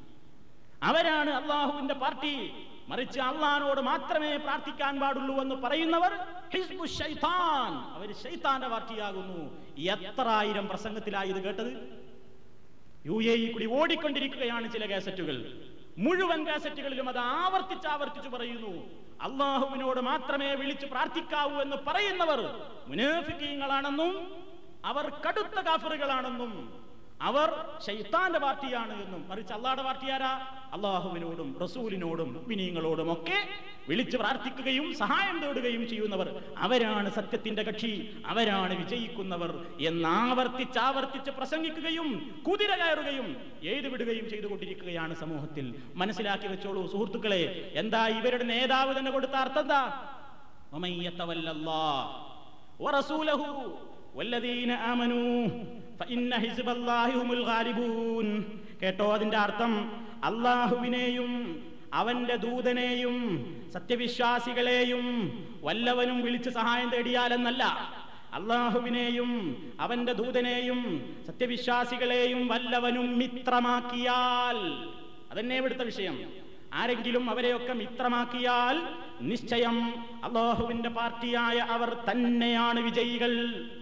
അവരാണ് അള്ളാഹുവിന്റെ പാർട്ടി മറിച്ച് അള്ളഹാനോട് മാത്രമേ പ്രാർത്ഥിക്കാൻ പാടുള്ളൂ എന്ന് പറയുന്നവർ ഹിസ്ബു ശൈത്താൻ അവർ ശൈത്താന്റെ പാർട്ടിയാകുന്നു എത്ര ആയിരം പ്രസംഗത്തിലായി ഇത് കേട്ടത് യു എ ഇ കൂടി ഓടിക്കൊണ്ടിരിക്കുകയാണ് ചില കാസറ്റുകൾ മുഴുവൻ കാസറ്റുകളിലും അത് ആവർത്തിച്ച് ആവർത്തിച്ച് പറയുന്നു അള്ളാഹുവിനോട് മാത്രമേ വിളിച്ച് പ്രാർത്ഥിക്കാവൂ എന്ന് പറയുന്നവർ മുനാഫിക്കീങ്ങളാണെന്നും അവർ കടുത്ത കാഫറുകളാണെന്നും അവർ ഷെയ്ത്താന്റെ പാർട്ടിയാണ് എന്നും മറിച്ച് അള്ളാഹുടെ പാർട്ടി ആരാ അള്ളാഹുവിനോടും റസൂലിനോടും മിനിങ്ങളോടും ഒക്കെ വിളിച്ച് പ്രാർത്ഥിക്കുകയും സഹായം തേടുകയും ചെയ്യുന്നവർ അവരാണ് സത്യത്തിന്റെ കക്ഷി അവരാണ് വിജയിക്കുന്നവർ എന്നാവർത്തിച്ച് ആവർത്തിച്ച് പ്രസംഗിക്കുകയും കുതിര കയറുകയും എഴുതുവിടുകയും ചെയ്തുകൊണ്ടിരിക്കുകയാണ് സമൂഹത്തിൽ മനസ്സിലാക്കി വെച്ചോളൂ സുഹൃത്തുക്കളെ എന്താ ഇവരുടെ നേതാവ് തന്നെ കൊടുത്ത അർത്ഥം എന്താ ومن يتول الله ورسوله والذين آمنوا فإن حزب الله هم الغالبون കേട്ടോ അതിന്റെ അർത്ഥം അള്ളാഹുവിനെയും അവന്റെ ദൂതനെയും സത്യവിശ്വാസികളെയും വല്ലവനും വിളിച്ച് സഹായം തേടിയാലെന്നല്ല അള്ളാഹുവിനെയും അവന്റെ ദൂതനെയും സത്യവിശ്വാസികളെയും വല്ലവനും മിത്രമാക്കിയാൽ അതന്നെ ഇവിടുത്തെ വിഷയം ആരെങ്കിലും അവരെയൊക്കെ മിത്രമാക്കിയാൽ നിശ്ചയം അള്ളാഹുവിന്റെ പാർട്ടിയായ അവർ തന്നെയാണ് വിജയികൾ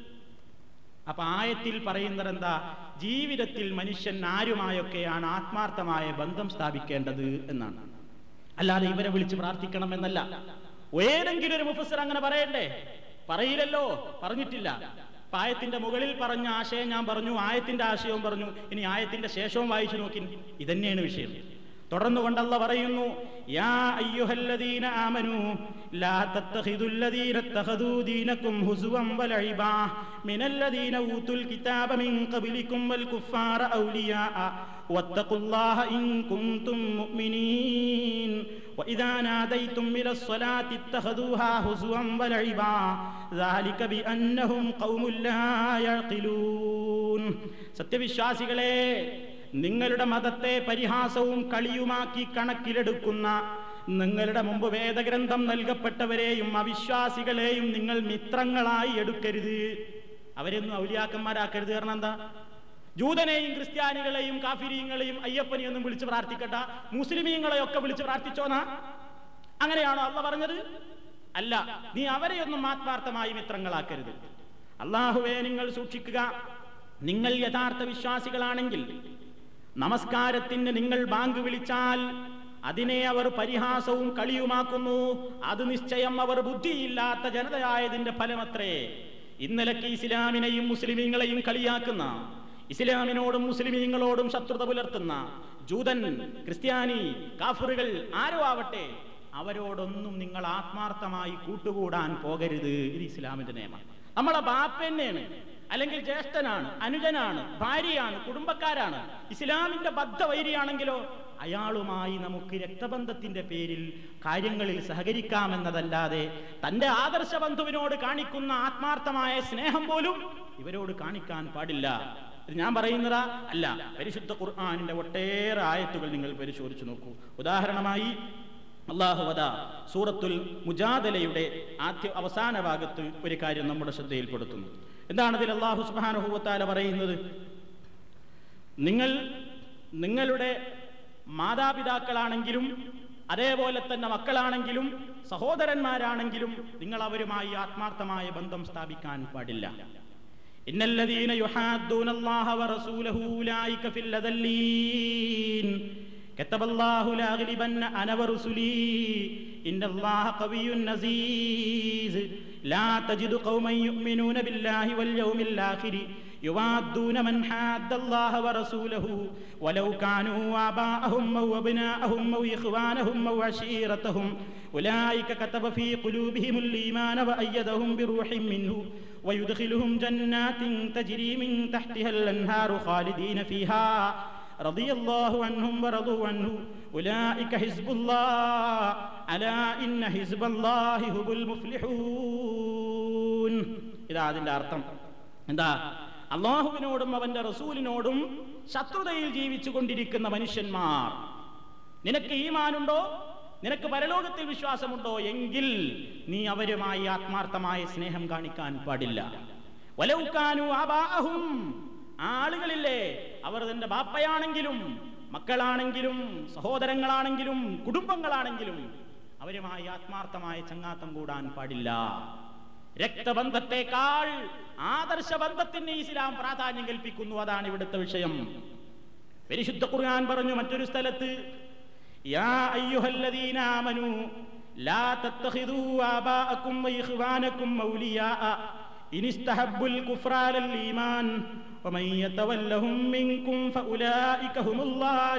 അപ്പൊ ആയത്തിൽ പറയുന്നത് എന്താ ജീവിതത്തിൽ മനുഷ്യൻ ആരുമായൊക്കെയാണ് ആത്മാർത്ഥമായ ബന്ധം സ്ഥാപിക്കേണ്ടത് എന്നാണ് അല്ലാതെ ഇവരെ വിളിച്ച് പ്രാർത്ഥിക്കണം എന്നല്ല ഏതെങ്കിലും ഒരു മുഫസർ അങ്ങനെ പറയണ്ടേ പറയില്ലല്ലോ പറഞ്ഞിട്ടില്ല അപ്പൊ ആയത്തിന്റെ മുകളിൽ പറഞ്ഞ ആശയം ഞാൻ പറഞ്ഞു ആയത്തിന്റെ ആശയവും പറഞ്ഞു ഇനി ആയത്തിന്റെ ശേഷവും വായിച്ചു നോക്കി ഇതന്നെയാണ് വിഷയം തുടർന്നു കൊണ്ടല്ല പറയുന്നു യാ അയ്യുഹല്ലദീന ആമനു ലാ തത്തഖിദുല്ലദീന തഖദൂ ദീനകും ഹുസുവൻ വലഇബാ മിനല്ലദീന ഊതുൽ കിതാബ മിൻ ഖബലികും വൽ കുഫാര ഔലിയാ വത്തഖുല്ലാഹ ഇൻ കുൻതും മുഅ്മിനീൻ وإذا ناديتم إلى الصلاة اتخذوها هزوا ولعبا ذلك بأنهم قوم لا يعقلون സത്യവിശ്വാസികളെ നിങ്ങളുടെ മതത്തെ പരിഹാസവും കളിയുമാക്കി കണക്കിലെടുക്കുന്ന നിങ്ങളുടെ മുമ്പ് വേദഗ്രന്ഥം നൽകപ്പെട്ടവരെയും അവിശ്വാസികളെയും നിങ്ങൾ മിത്രങ്ങളായി എടുക്കരുത് അവരെയൊന്നും ഔലിയാക്കന്മാരാക്കരുത് കാരണം എന്താ ജൂതനെയും ക്രിസ്ത്യാനികളെയും കാഫിരീങ്ങളെയും അയ്യപ്പനെയൊന്നും വിളിച്ച് പ്രാർത്ഥിക്കട്ട മുസ്ലിമീങ്ങളെയൊക്കെ വിളിച്ച് പ്രാർത്ഥിച്ചോന്നാ അങ്ങനെയാണോ അല്ല പറഞ്ഞത് അല്ല നീ അവരെയൊന്നും ആത്മാർത്ഥമായി മിത്രങ്ങളാക്കരുത് അള്ളാഹുവെ നിങ്ങൾ സൂക്ഷിക്കുക നിങ്ങൾ യഥാർത്ഥ വിശ്വാസികളാണെങ്കിൽ നമസ്കാരത്തിന് നിങ്ങൾ ബാങ്ക് വിളിച്ചാൽ അതിനെ അവർ പരിഹാസവും കളിയുമാക്കുന്നു അത് നിശ്ചയം അവർ ബുദ്ധിയില്ലാത്ത ജനതയായതിന്റെ ഫലമത്രേ ഇന്നലക്ക് ഇസ്ലാമിനെയും മുസ്ലിമീങ്ങളെയും കളിയാക്കുന്ന ഇസ്ലാമിനോടും മുസ്ലിമീങ്ങളോടും ശത്രുത പുലർത്തുന്ന ജൂതൻ ക്രിസ്ത്യാനി കാഫറുകൾ ആരോ ആവട്ടെ അവരോടൊന്നും നിങ്ങൾ ആത്മാർത്ഥമായി കൂട്ടുകൂടാൻ പോകരുത് ഇത് ഇസ്ലാമിന്റെ നിയമം നമ്മളെ ബാപ്പ തന്നെയാണ് അല്ലെങ്കിൽ ജ്യേഷ്ഠനാണ് അനുജനാണ് ഭാര്യയാണ് കുടുംബക്കാരാണ് ഇസ്ലാമിന്റെ ബദ്ധവൈരിയാണെങ്കിലോ അയാളുമായി നമുക്ക് രക്തബന്ധത്തിന്റെ പേരിൽ കാര്യങ്ങളിൽ സഹകരിക്കാമെന്നതല്ലാതെ തന്റെ ആദർശ ബന്ധുവിനോട് കാണിക്കുന്ന ആത്മാർത്ഥമായ സ്നേഹം പോലും ഇവരോട് കാണിക്കാൻ പാടില്ല ഇത് ഞാൻ പറയുന്നതാ അല്ല പരിശുദ്ധ ഖുർആാനിന്റെ ഒട്ടേറെ ആയത്തുകൾ നിങ്ങൾ പരിശോധിച്ചു നോക്കൂ ഉദാഹരണമായി അള്ളാഹുവദ സൂറത്തുൽ മുജാദലയുടെ ആദ്യ അവസാന ഭാഗത്ത് ഒരു കാര്യം നമ്മുടെ ശ്രദ്ധയിൽപ്പെടുത്തുന്നു എന്താണ് ഇതിൽ അള്ളാഹു സുബാനുഭവത്താല പറയുന്നത് നിങ്ങൾ നിങ്ങളുടെ മാതാപിതാക്കളാണെങ്കിലും അതേപോലെ തന്നെ മക്കളാണെങ്കിലും സഹോദരന്മാരാണെങ്കിലും നിങ്ങൾ അവരുമായി ആത്മാർത്ഥമായ ബന്ധം സ്ഥാപിക്കാൻ പാടില്ല ഇന്നല്ലദീന യുഹാദ്ദൂന അല്ലാഹ വറസൂലഹു ഉലൈക ഫിൽ അദല്ലീൻ كتب الله لأغلبن أنا ورسلي إن الله قوي عزيز لا تجد قوما يؤمنون بالله واليوم الآخر يوادون من حاد الله ورسوله ولو كانوا آباءهم أو أبناءهم أو إخوانهم أو عشيرتهم أولئك كتب في قلوبهم الإيمان وأيدهم بروح منه ويدخلهم جنات تجري من تحتها الأنهار خالدين فيها رضي الله عنهم ورضوا عنه أولئك حزب الله ألا إن حزب الله هم المفلحون ഇതാ അതിന്റെ അർത്ഥം എന്താ അള്ളാഹുവിനോടും അവന്റെ റസൂലിനോടും ശത്രുതയിൽ ജീവിച്ചു കൊണ്ടിരിക്കുന്ന മനുഷ്യന്മാർ നിനക്ക് ഈമാനുണ്ടോ നിനക്ക് പരലോകത്തിൽ വിശ്വാസമുണ്ടോ എങ്കിൽ നീ അവരുമായി ആത്മാർത്ഥമായ സ്നേഹം കാണിക്കാൻ പാടില്ല വലൗക്കാനു ആബാഅഹും ആളുകളില്ലേ അവർ തന്റെ ബാപ്പയാണെങ്കിലും മക്കളാണെങ്കിലും സഹോദരങ്ങളാണെങ്കിലും കുടുംബങ്ങളാണെങ്കിലും അവരുമായി ആത്മാർത്ഥമായ ചങ്ങാത്തം കൂടാൻ പാടില്ല രക്തബന്ധത്തെക്കാൾ ആദർശ ബന്ധത്തിന് ഇസ്ലാം പ്രാധാന്യം കൽപ്പിക്കുന്നു അതാണ് ഇവിടുത്തെ വിഷയം പരിശുദ്ധ ഖുർആൻ പറഞ്ഞു മറ്റൊരു സ്ഥലത്ത് യാ അയ്യുഹല്ലദീന ആമനു ലാ തത്തഖിദൂ ആബാഅക്കും വഇഖ്വാനക്കും ഔലിയാ ഇൻ ഇസ്തഹബ്ബുൽ കുഫ്ര അലൽ ഈമാൻ വമൻ യതവല്ലഹും മിൻകും ഫഉലൈക ഹുമുൽ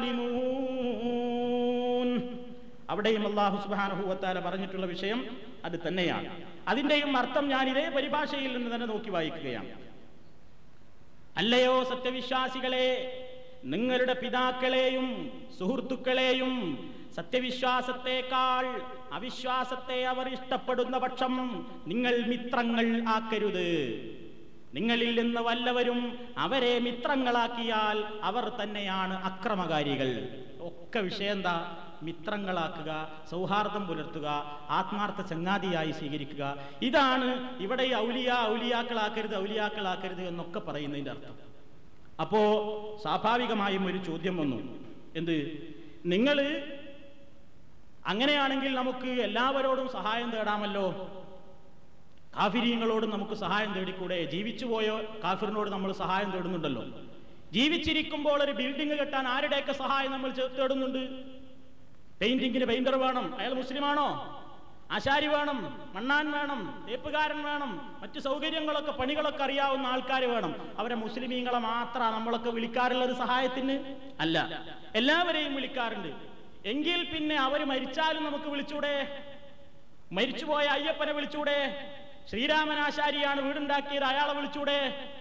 ളാലിമൂൻ അവിടെയും അള്ളാഹു സുബ്ഹാനഹു വതആല പറഞ്ഞിട്ടുള്ള വിഷയം അത് തന്നെയാണ് അതിന്റെയും അർത്ഥം ഞാൻ ഇതേ പരിഭാഷയിൽ നിന്ന് തന്നെ നോക്കി വായിക്കുകയാണ് അല്ലയോ സത്യവിശ്വാസികളെ നിങ്ങളുടെ പിതാക്കളെയും സുഹൃത്തുക്കളെയും സത്യവിശ്വാസത്തെക്കാൾ അവിശ്വാസത്തെ അവർ ഇഷ്ടപ്പെടുന്ന പക്ഷം നിങ്ങൾ മിത്രങ്ങൾ ആക്കരുത് നിങ്ങളിൽ നിന്ന് വല്ലവരും അവരെ മിത്രങ്ങളാക്കിയാൽ അവർ തന്നെയാണ് അക്രമകാരികൾ ഒക്കെ വിഷയം എന്താ മിത്രങ്ങളാക്കുക സൗഹാർദ്ദം പുലർത്തുക ആത്മാർത്ഥ ചങ്ങാതിയായി സ്വീകരിക്കുക ഇതാണ് ഇവിടെ ഈ ഔലിയ ഔലിയാക്കളാക്കരുത് ഔലിയാക്കളാക്കരുത് എന്നൊക്കെ പറയുന്നതിന്റെ അർത്ഥം അപ്പോ സ്വാഭാവികമായും ഒരു ചോദ്യം വന്നു എന്ത് നിങ്ങൾ അങ്ങനെയാണെങ്കിൽ നമുക്ക് എല്ലാവരോടും സഹായം തേടാമല്ലോ കാഫിരീങ്ങളോടും നമുക്ക് സഹായം തേടിക്കൂടെ ജീവിച്ചുപോയോ കാഫിറിനോട് നമ്മൾ സഹായം തേടുന്നുണ്ടല്ലോ ജീവിച്ചിരിക്കുമ്പോൾ ഒരു ബിൽഡിംഗ് കെട്ടാൻ ആരുടെയൊക്കെ സഹായം നമ്മൾ ചെ- തേടുന്നുണ്ട് പെയിന്റിങ്ങിന് പെയിന്റർ വേണം അയാൾ മുസ്ലിമാണോ ആശാരി വേണം മണ്ണാൻ വേണം തേപ്പുകാരൻ വേണം മറ്റു സൗകര്യങ്ങളൊക്കെ പണികളൊക്കെ അറിയാവുന്ന ആൾക്കാർ വേണം അവരെ മുസ്ലിമീങ്ങളെ മാത്രമാണ് നമ്മളൊക്കെ വിളിക്കാറുള്ളത് സഹായത്തിന് അല്ല എല്ലാവരെയും വിളിക്കാറുണ്ട് എങ്കിൽ പിന്നെ അവർ മരിച്ചാലും നമുക്ക് വിളിച്ചൂടെ മരിച്ചുപോയ അയ്യപ്പനെ വിളിച്ചൂടെ ശ്രീരാമനാശാരിയാണ് വീടുണ്ടാക്കിയത് അയാളെ വിളിച്ചൂടെ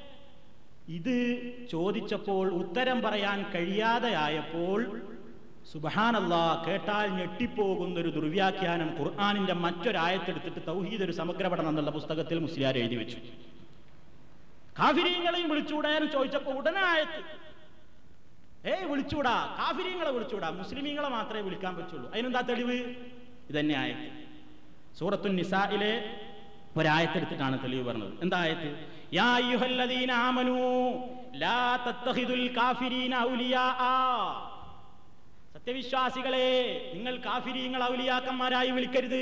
ഇത് ചോദിച്ചപ്പോൾ ഉത്തരം പറയാൻ കഴിയാതെ ആയപ്പോൾ സുബഹാനല്ലാ കേട്ടാൽ ഞെട്ടിപ്പോകുന്ന ഒരു ദുർവ്യാഖ്യാനം ഖുർആാനിന്റെ മറ്റൊരായത്തെടുത്തിട്ട് തൗഹീദ് ഒരു സമഗ്ര പഠനം എന്നുള്ള പുസ്തകത്തിൽ മുസ്ലിയാർ എഴുതി വെച്ചു കാഫിരീങ്ങളെയും വിളിച്ചൂടെ എന്ന് ചോദിച്ചപ്പോൾ ഉടനെ ആയത്ത് ഏയ് വിളിച്ചൂടാ കാഫിരീങ്ങളെ വിളിച്ചൂടാ മുസ്ലിമീങ്ങളെ മാത്രമേ വിളിക്കാൻ പറ്റുള്ളൂ അതിനെന്താ തെളിവ് ഇതന്നെ ആയത്ത് സൂറത്തു നിസായിലെ ഒരായത്തെടുത്തിട്ടാണ് തെളിവ് പറഞ്ഞത് എന്താ ആയത്ത് യാ അയ്യുഹല്ലദീന ആമനൂ ലാ തത്തഖിദുൽ കാഫിരീന ഔലിയാആ സത്യവിശ്വാസികളെ നിങ്ങൾ കാഫിരീങ്ങൾ ഔലിയാക്കന്മാരായി വിളിക്കരുത്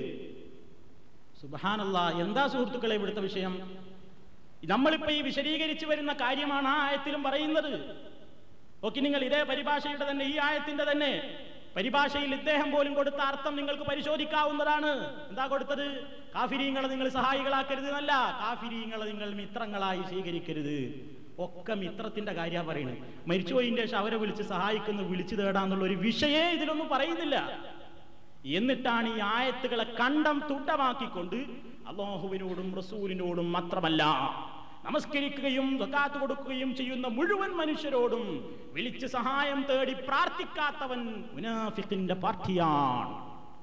സുബഹാനല്ല എന്താ സുഹൃത്തുക്കളെ ഇവിടുത്തെ വിഷയം നമ്മളിപ്പോ ഈ വിശദീകരിച്ചു വരുന്ന കാര്യമാണ് ആ ആയത്തിലും പറയുന്നത് ഓക്കെ നിങ്ങൾ ഇതേ പരിഭാഷയുടെ തന്നെ ഈ ആയത്തിന്റെ തന്നെ പരിഭാഷയിൽ ഇദ്ദേഹം പോലും കൊടുത്ത അർത്ഥം നിങ്ങൾക്ക് പരിശോധിക്കാവുന്നതാണ് എന്താ കൊടുത്തത് കാഫിരീങ്ങളെ നിങ്ങൾ സഹായികളാക്കരുത് എന്നല്ല കാഫിരീങ്ങളെ നിങ്ങൾ മിത്രങ്ങളായി സ്വീകരിക്കരുത് ഒക്കെ മിത്രത്തിന്റെ കാര്യമാണ് പറയുന്നത് മരിച്ചുപോയിന്റെ ശേഷം അവരെ വിളിച്ച് സഹായിക്കുന്നു വിളിച്ചു തേടാന്നുള്ള ഒരു വിഷയേ ഇതിലൊന്നും പറയുന്നില്ല എന്നിട്ടാണ് ഈ ആയത്തുകളെ കണ്ടം തുണ്ടമാക്കിക്കൊണ്ട് അള്ളാഹുവിനോടും റസൂലിനോടും മാത്രമല്ല നമസ്കരിക്കുകയും സക്കാത്ത് കൊടുക്കുകയും ചെയ്യുന്ന മുഴുവൻ മനുഷ്യരോടും വിളിച്ച് സഹായം തേടി പ്രാർത്ഥിക്കാത്തവൻ മുനാഫിക്കിന്റെ പാർട്ടിയാണ്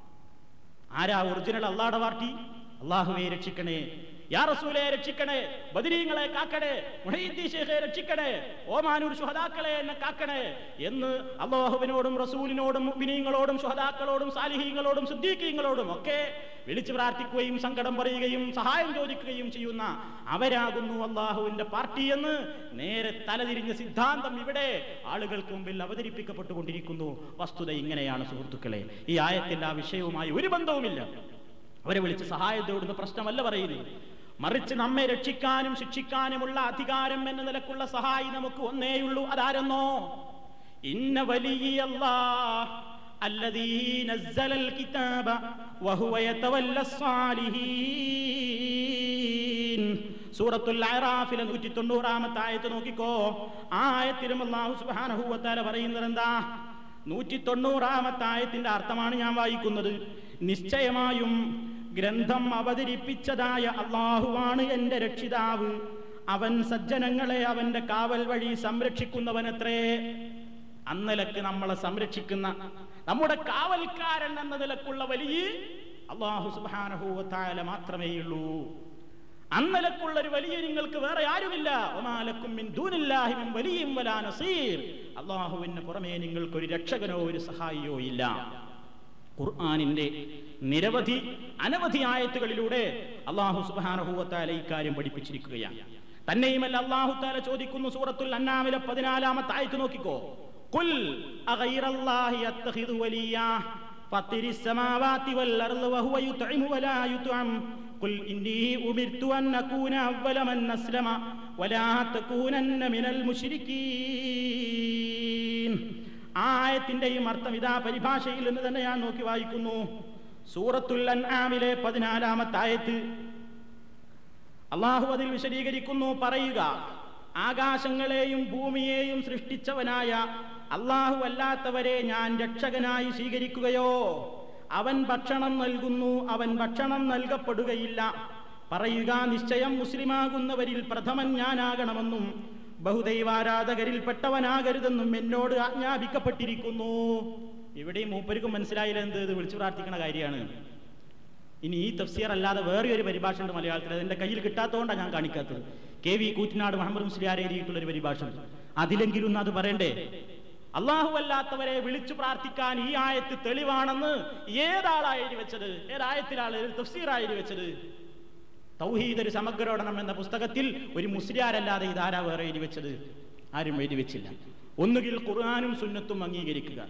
ആരാ ഒറിജിനൽ അള്ളാടെ പാർട്ടി അള്ളാഹുവെ രക്ഷിക്കണേ യാ റസൂലെ രക്ഷിക്കണേ ബദരീങ്ങളെ കാക്കണേ മുഹീദ്ദീൻ ശേഖെ രക്ഷിക്കണേ ഓമാനൂർ ശുഹദാക്കളെ എന്നെ കാക്കണേ എന്ന് അള്ളാഹുവിനോടും റസൂലിനോടും മുഅ്മിനീങ്ങളോടും ശുഹദാക്കളോടും സാലിഹീങ്ങളോടും സിദ്ദീഖീങ്ങളോടും ഒക്കെ വിളിച്ചു പ്രാർത്ഥിക്കുകയും സങ്കടം പറയുകയും സഹായം ചോദിക്കുകയും ചെയ്യുന്ന അവരാകുന്നു അള്ളാഹുവിന്റെ പാർട്ടി എന്ന് നേരെ തലതിരിഞ്ഞ സിദ്ധാന്തം ഇവിടെ ആളുകൾക്ക് മുമ്പിൽ അവതരിപ്പിക്കപ്പെട്ടുകൊണ്ടിരിക്കുന്നു വസ്തുത ഇങ്ങനെയാണ് സുഹൃത്തുക്കളെ ഈ ആയത്തിൽ ആ വിഷയവുമായി ഒരു ബന്ധവുമില്ല അവരെ വിളിച്ച് സഹായം തേടുന്ന പ്രശ്നമല്ല പറയുന്നത് മറിച്ച് നമ്മെ രക്ഷിക്കാനും ശിക്ഷിക്കാനുമുള്ള അധികാരം എന്ന നിലക്കുള്ള സഹായി നമുക്ക് ഒന്നേയുള്ളൂ അതാരെന്നോ ഇന്ന വലിയ الذي نزل الكتاب وهو يتولى الصالحين സൂറത്തുൽ അറാഫിലെ നൂറ്റി തൊണ്ണൂറാമത്തെ ആയത്ത് നോക്കിക്കോ ആ ആയത്തിലും അള്ളാഹു സുബ്ഹാനഹു വതആല പറയുന്നത് എന്താ നൂറ്റി തൊണ്ണൂറാമത്തെ ആയത്തിന്റെ അർത്ഥമാണ് ഞാൻ വായിക്കുന്നത് നിശ്ചയമായും ഗ്രന്ഥം അവതരിപ്പിച്ചതായ അള്ളാഹുവാണ് എന്റെ രക്ഷിതാവ് അവൻ സജ്ജനങ്ങളെ അവന്റെ കാവൽ വഴി സംരക്ഷിക്കുന്നവനത്രേ അന്നലക്ക് നമ്മളെ സംരക്ഷിക്കുന്ന നമ്മുടെ കാവൽക്കാരൻ എന്ന നിലക്കുള്ള വലിയ അള്ളാഹു സുബാനഹൂവത്തായ മാത്രമേയുള്ളൂ അന്നലക്കുള്ള ഒരു വലിയ നിങ്ങൾക്ക് വേറെ ആരുമില്ല ഒമാലക്കും മിൻ ദൂനില്ലാഹി മിൻ വലിയും വലാ നസീർ അള്ളാഹുവിന് പുറമേ നിങ്ങൾക്ക് ഒരു രക്ഷകനോ ഒരു സഹായിയോ ഇല്ല ഖുർആാനിന്റെ നിരവധി അനവധി ആയത്തുകളിലൂടെ അള്ളാഹു സുബാനഹൂവത്താല ഇക്കാര്യം പഠിപ്പിച്ചിരിക്കുകയാണ് തന്നെയുമല്ല അള്ളാഹു താല ചോദിക്കുന്നു സൂറത്തുൽ അന്നാമിലെ പതിനാലാമത്തെ ആയത്ത് നോക്കിക്കോ കുൽ അഗൈറല്ലാഹി അത്തഖിദു വലിയ فاطر السماوات والأرض وهو يطعم ولا يطعم قل إني أمرت أن أكون أول من أسلم ولا تكونن من المشركين ആയത്തിന്റെയും അർത്ഥം ഇതാ പരിഭാഷയിൽ നിന്ന് തന്നെ ഞാൻ നോക്കി വായിക്കുന്നു സൂറത്തുൽ അൻആമിലെ പതിനാലാമത്തെ ആയത്ത് അള്ളാഹു അതിൽ വിശദീകരിക്കുന്നു പറയുക ആകാശങ്ങളെയും ഭൂമിയെയും സൃഷ്ടിച്ചവനായ അള്ളാഹു അല്ലാത്തവരെ ഞാൻ രക്ഷകനായി സ്വീകരിക്കുകയോ അവൻ ഭക്ഷണം നൽകുന്നു അവൻ ഭക്ഷണം നൽകപ്പെടുകയില്ല പറയുക നിശ്ചയം മുസ്ലിമാകുന്നവരിൽ പ്രഥമൻ ഞാനാകണമെന്നും ബഹുദൈവാരാധകരിൽ പെട്ടവനാകരുതെന്നും എന്നോട് ആജ്ഞാപിക്കപ്പെട്ടിരിക്കുന്നു ഇവിടെയും മൂപ്പർക്കും മനസ്സിലായില്ല എന്ത് ഇത് വിളിച്ചു പ്രാർത്ഥിക്കുന്ന കാര്യമാണ് ഇനി ഈ തഫ്സീർ അല്ലാതെ വേറെ ഒരു പരിഭാഷ ഉണ്ട് മലയാളത്തിൽ അതെന്റെ കയ്യിൽ കിട്ടാത്തതുകൊണ്ടാണ് ഞാൻ കാണിക്കാത്തത് കെ വി കൂറ്റനാട് മുഹമ്മദ് മുസ്ലിയാർ എഴുതിയിട്ടുള്ള ഒരു പരിഭാഷ ഉണ്ട് അതിലെങ്കിലും ഒന്ന് അത് പറയണ്ടേ അള്ളാഹു അല്ലാത്തവരെ വിളിച്ചു പ്രാർത്ഥിക്കാൻ ഈ ആയത്ത് തെളിവാണെന്ന് ഏതാളാ എഴുതി വെച്ചത് ഏതായത്തിലാണ് തഫ്സീറാ എഴുതി വെച്ചത് തൗഹീദ് ഒരു സമഗ്രോടനം എന്ന പുസ്തകത്തിൽ ഒരു മുസ്ലിയാരല്ലാതെ ഇതാരാ വേറെ എഴുതി വെച്ചത് ആരും എഴുതി വെച്ചില്ല ഒന്നുകിൽ ഖുർആാനും സുന്നത്തും അംഗീകരിക്കുക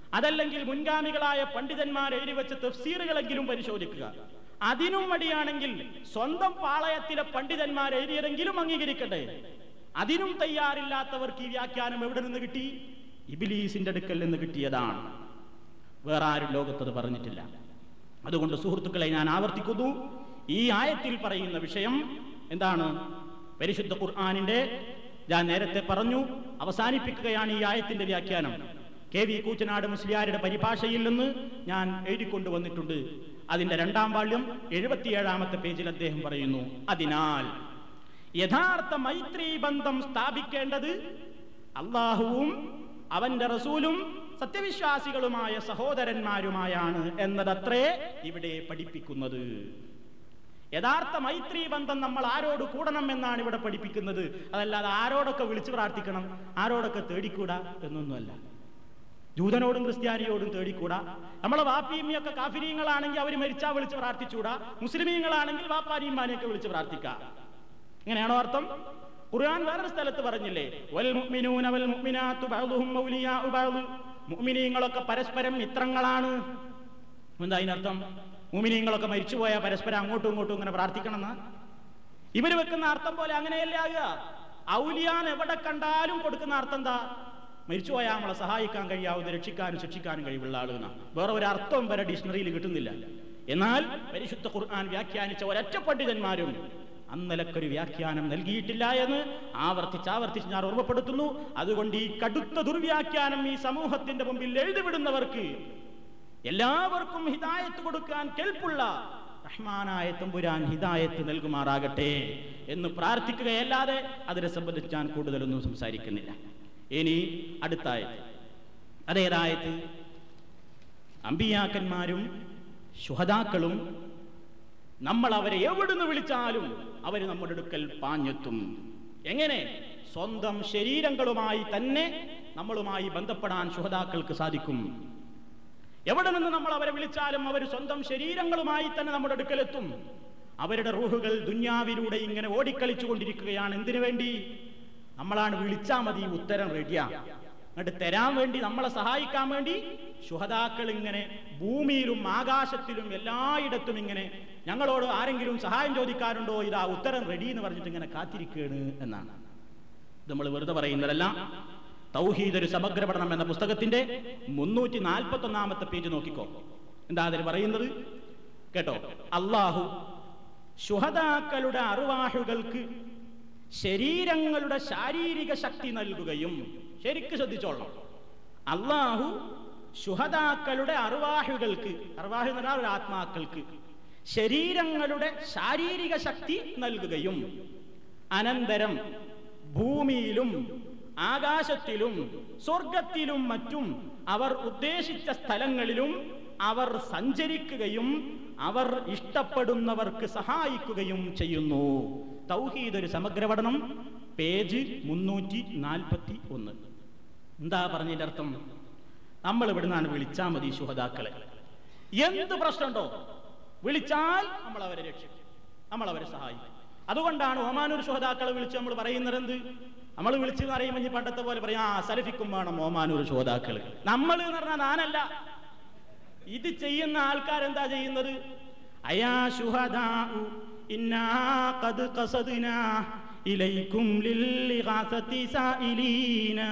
അതല്ലെങ്കിൽ മുൻഗാമികളായ പണ്ഡിതന്മാർ എഴുതി വെച്ച തഫ്സീറുകളെങ്കിലും പരിശോധിക്കുക അതിനും മടിയാണെങ്കിൽ സ്വന്തം പാളയത്തിലെ പണ്ഡിതന്മാർ എഴുതിയതെങ്കിലും അംഗീകരിക്കട്ടെ അതിനും തയ്യാറില്ലാത്തവർക്ക് ഈ വ്യാഖ്യാനം എവിടെ നിന്ന് കിട്ടി ഇബിലീസിന്റെ അടുക്കൽ നിന്ന് കിട്ടിയതാണ് വേറെ ആരും ലോകത്തത് പറഞ്ഞിട്ടില്ല അതുകൊണ്ട് സുഹൃത്തുക്കളെ ഞാൻ ആവർത്തിക്കുന്നു ഈ ആയത്തിൽ പറയുന്ന വിഷയം എന്താണ് പരിശുദ്ധ ഖുർആാനിന്റെ ഞാൻ നേരത്തെ പറഞ്ഞു അവസാനിപ്പിക്കുകയാണ് ഈ ആയത്തിന്റെ വ്യാഖ്യാനം കെ വി കൂറ്റനാട് മുസ്ലിയാരുടെ പരിഭാഷയിൽ നിന്ന് ഞാൻ എഴുതിക്കൊണ്ടുവന്നിട്ടുണ്ട് അതിന്റെ രണ്ടാം വാള്യം എഴുപത്തിയേഴാമത്തെ പേജിൽ അദ്ദേഹം പറയുന്നു അതിനാൽ യഥാർത്ഥ മൈത്രി ബന്ധം സ്ഥാപിക്കേണ്ടത് അള്ളാഹുവും അവന്റെ റസൂലും സത്യവിശ്വാസികളുമായ സഹോദരന്മാരുമായാണ് എന്നതത്രേ ഇവിടെ പഠിപ്പിക്കുന്നത് യഥാർത്ഥ മൈത്രി ബന്ധം നമ്മൾ ആരോട് കൂടണം എന്നാണ് ഇവിടെ പഠിപ്പിക്കുന്നത് അതല്ലാതെ ആരോടൊക്കെ വിളിച്ചു പ്രാർത്ഥിക്കണം ആരോടൊക്കെ തേടിക്കൂടാ എന്നൊന്നുമല്ല ജൂതനോടും ക്രിസ്ത്യാനിയോടും തേടിക്കൂടാ നമ്മളെ വാപ്പിയമ്മയൊക്കെ കാഫിരീങ്ങളാണെങ്കിൽ അവർ മരിച്ചാ വിളിച്ച് പ്രാർത്ഥിച്ചൂടാ മുസ്ലിമീങ്ങളാണെങ്കിൽ വാപ്പാരിയമ്മാനെയൊക്കെ വിളിച്ച് പ്രാർത്ഥിക്കാം ഇങ്ങനെയാണോ അർത്ഥം ഖുർആൻ വേറൊരു സ്ഥലത്ത് പറഞ്ഞില്ലേ വൽ മുഅ്മിനൂന വൽ മുഅ്മിനാത്തു ബഅ്ദുഹും ഔലിയാഉ ബഅ്ദ് മുഅ്മിനീങ്ങളൊക്കെ പരസ്പരം മിത്രങ്ങളാണ് എന്താ അതിനർത്ഥം മുഅ്മിനീങ്ങളൊക്കെ മരിച്ചുപോയ പരസ്പരം അങ്ങോട്ടും ഇങ്ങോട്ടും ഇങ്ങനെ പ്രാർത്ഥിക്കണം ഇവര് വെക്കുന്ന അർത്ഥം പോലെ അങ്ങനെയല്ലേ ആകുക ഔലിയാൻ എവിടെ കണ്ടാലും കൊടുക്കുന്ന അർത്ഥം എന്താ മരിച്ചുപോയാൽ നമ്മളെ സഹായിക്കാൻ കഴിയാവുന്ന രക്ഷിക്കാനും ശിക്ഷിക്കാനും കഴിവുള്ള ആളുകളാണ് വേറെ ഒരു അർത്ഥം വരെ ഡിക്ഷണറിയിൽ കിട്ടുന്നില്ല എന്നാൽ പരിശുദ്ധ ഖുർആൻ വ്യാഖ്യാനിച്ച ഒരൊറ്റ പണ്ഡിതന്മാരും അന്നലക്കൊരു വ്യാഖ്യാനം നൽകിയിട്ടില്ല എന്ന് ആവർത്തിച്ച് ആവർത്തിച്ച് ഞാൻ ഓർമ്മപ്പെടുത്തുന്നു അതുകൊണ്ട് ഈ കടുത്ത ദുർവ്യാഖ്യാനം ഈ സമൂഹത്തിന്റെ മുമ്പിൽ എഴുതിവിടുന്നവർക്ക് എല്ലാവർക്കും ഹിദായത്ത് കൊടുക്കാൻ കെൽപ്പുള്ള റഹ്മാനായ തമ്പുരാൻ ഹിദായത്ത് നൽകുമാറാകട്ടെ എന്ന് പ്രാർത്ഥിക്കുകയല്ലാതെ അതിനെ സംബന്ധിച്ച് ഞാൻ കൂടുതലൊന്നും സംസാരിക്കുന്നില്ല ഇനി അടുത്തായത് അതേതായത് അമ്പിയാക്കന്മാരും ശുഹതാക്കളും നമ്മൾ അവരെ എവിടുന്ന് വിളിച്ചാലും അവർ നമ്മുടെ അടുക്കൽ പാഞ്ഞെത്തും എങ്ങനെ സ്വന്തം ശരീരങ്ങളുമായി തന്നെ നമ്മളുമായി ബന്ധപ്പെടാൻ ശുഹതാക്കൾക്ക് സാധിക്കും എവിടെ നിന്ന് നമ്മൾ അവരെ വിളിച്ചാലും അവർ സ്വന്തം ശരീരങ്ങളുമായി തന്നെ നമ്മുടെ അടുക്കലെത്തും അവരുടെ റൂഹുകൾ ദുന്യാവിലൂടെ ഇങ്ങനെ ഓടിക്കളിച്ചു കൊണ്ടിരിക്കുകയാണ് എന്തിനു വേണ്ടി നമ്മളാണ് വിളിച്ചാൽ മതി ഉത്തരം റെഡിയാ എന്നിട്ട് തരാൻ വേണ്ടി നമ്മളെ സഹായിക്കാൻ വേണ്ടി ശുഹതാക്കൾ ഇങ്ങനെ ഭൂമിയിലും ആകാശത്തിലും എല്ലായിടത്തും ഇങ്ങനെ ഞങ്ങളോട് ആരെങ്കിലും സഹായം ചോദിക്കാറുണ്ടോ ഇതാ ഉത്തരം റെഡി എന്ന് പറഞ്ഞിട്ട് ഇങ്ങനെ കാത്തിരിക്കുകയാണ് എന്നാണ് ഇത് നമ്മൾ വെറുതെ പറയുന്നതല്ല തൗഹീദ് ഒരു സമഗ്ര പഠനം എന്ന പുസ്തകത്തിന്റെ മുന്നൂറ്റി നാൽപ്പത്തി ഒന്നാമത്തെ പേജ് നോക്കിക്കോ എന്താ അതിൽ പറയുന്നത് കേട്ടോ അള്ളാഹു ശുഹതാക്കളുടെ അറുവാഹുകൾക്ക് ശരീരങ്ങളുടെ ശാരീരിക ശക്തി നൽകുകയും ശരിക്ക് ശ്രദ്ധിച്ചോളണം അള്ളാഹു ശുഹതാക്കളുടെ അറുവാഹുകൾക്ക് അറുവാഹു എന്ന് പറഞ്ഞാൽ ഒരു ആത്മാക്കൾക്ക് ശരീരങ്ങളുടെ ശാരീരിക ശക്തി നൽകുകയും അനന്തരം ഭൂമിയിലും ആകാശത്തിലും സ്വർഗത്തിലും മറ്റും അവർ ഉദ്ദേശിച്ച സ്ഥലങ്ങളിലും അവർ സഞ്ചരിക്കുകയും അവർ ഇഷ്ടപ്പെടുന്നവർക്ക് സഹായിക്കുകയും ചെയ്യുന്നു തൗഹീദ് ഒരു സമഗ്ര പഠനം പേജ് മുന്നൂറ്റി നാൽപ്പത്തി ഒന്ന് എന്താ പറഞ്ഞതിന്റെ അർത്ഥം നമ്മൾ ഇവിടുന്നാണ് വിളിച്ചാൽ മതി ശുഹതാക്കളെ എന്ത് പ്രശ്നമുണ്ടോ വിളിച്ചാൽ നമ്മൾ അവരെ രക്ഷിക്കും നമ്മൾ അവരെ സഹായിക്കും അതുകൊണ്ടാണ് ഓമാനൂർ ശോതാക്കളെ വിളിച്ച് നമ്മൾ പറയുന്നത് എന്ത് നമ്മൾ വിളിച്ചു പറയുമ്പോൾ ഇനി പണ്ടത്തെ പോലെ പറയാം ആ സലഫിക്കും വേണം ഓമാനൂർ ശോതാക്കള് നമ്മൾ എന്ന് പറഞ്ഞാൽ ഞാനല്ല ഇത് ചെയ്യുന്ന ആൾക്കാരെന്താ ചെയ്യുന്നത് അയാ ശുഹദാ ഇന്നാ ഖദ് ഖസദ്നാ ഇലൈക്കും ലിൽഇഗാസതി സായിലീനാ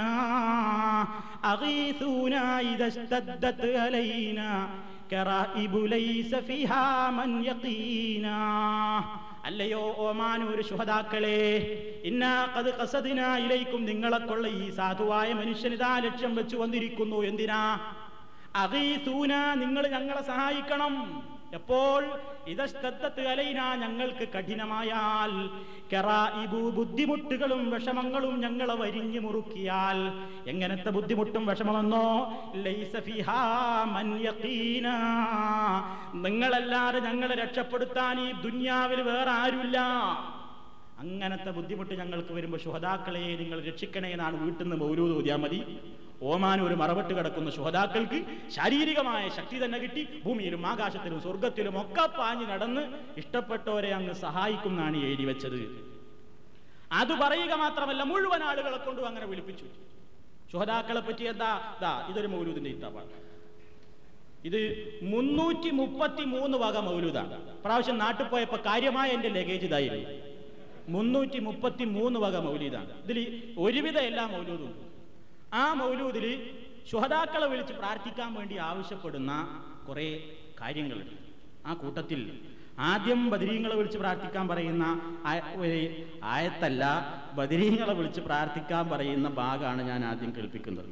അഗീസൂനാ ഇദസ്തദ്ദത് അലൈനാ കറായിബു ലൈസ ഫിഹാ മൻ യഖീനാ അല്ലയോ ഓമാനൂർ ശുഹതാക്കളെ ഇന്നാ കത് കസദിന ഇലയിക്കും നിങ്ങളെ കൊള്ള ഈ സാധുവായ മനുഷ്യനിതാ ലക്ഷ്യം വെച്ച് വന്നിരിക്കുന്നു എന്തിനാ അഗീസൂന നിങ്ങൾ ഞങ്ങളെ സഹായിക്കണം എപ്പോൾ ഇതസ്തത്ത് അലൈന ഞങ്ങൾക്ക് കഠിനമായാൽ കെറായിബു ബുദ്ധിമുട്ടുകളും വിഷമങ്ങളും ഞങ്ങളെ വരിഞ്ഞു മുറുക്കിയാൽ എങ്ങനത്തെ ബുദ്ധിമുട്ടും വിഷമമെന്നോ ലൈസ ഫിഹാ മൻ യഖീന നിങ്ങളല്ലാതെ ഞങ്ങളെ രക്ഷപ്പെടുത്താൻ ഈ ദുന്യാവിൽ വേറെ ആരുമില്ല അങ്ങനത്തെ ബുദ്ധിമുട്ട് ഞങ്ങൾക്ക് വരുമ്പോൾ ശുഹതാക്കളെ നിങ്ങൾ രക്ഷിക്കണേ എന്നാണ് വീട്ടിൽ നിന്ന് മൗരൂദ് ഓതിയാൽ മതി ഓമാൻ ഒരു മറവിട്ട് കിടക്കുന്ന ശുഹതാക്കൾക്ക് ശാരീരികമായ ശക്തി തന്നെ കിട്ടി ഭൂമിയിലും ആകാശത്തിലും സ്വർഗത്തിലും ഒക്കെ പാഞ്ഞു നടന്ന് ഇഷ്ടപ്പെട്ടവരെ അങ്ങ് സഹായിക്കും എന്നാണ് എഴുതി വെച്ചത് അത് പറയുക മാത്രമല്ല മുഴുവൻ ആളുകളെ കൊണ്ടും അങ്ങനെ വിളിപ്പിച്ചു ശുഹദാക്കളെ പറ്റി എന്താ ദാ ഇതൊരു മൗലൂദിന്റെ കിതാബാണ് ഇത് മുന്നൂറ്റി മുപ്പത്തി മൂന്ന് വക മൗലൂദാണ് പ്രാവശ്യം നാട്ടിൽ പോയപ്പോ കാര്യമായ എന്റെ ലഗേജ് ഇതായിരുന്നു മുന്നൂറ്റി മുപ്പത്തി മൂന്ന് വക മൗലൂദാണ് ഇതിൽ ഒരുവിധ എല്ലാ മൗലൂദും ഉണ്ട് ആ മൗലൂദിൽ ശുഹദാക്കളെ വിളിച്ച് പ്രാർത്ഥിക്കാൻ വേണ്ടി ആവശ്യപ്പെടുന്ന കുറെ കാര്യങ്ങളുണ്ട് ആ കൂട്ടത്തിൽ ആദ്യം ബദരീങ്ങളെ വിളിച്ച് പ്രാർത്ഥിക്കാൻ പറയുന്ന ആ- ഒരു ആയത്തല്ല ബദരീങ്ങളെ വിളിച്ച് പ്രാർത്ഥിക്കാൻ പറയുന്ന ഭാഗമാണ് ഞാൻ ആദ്യം കേൾപ്പിക്കുന്നത്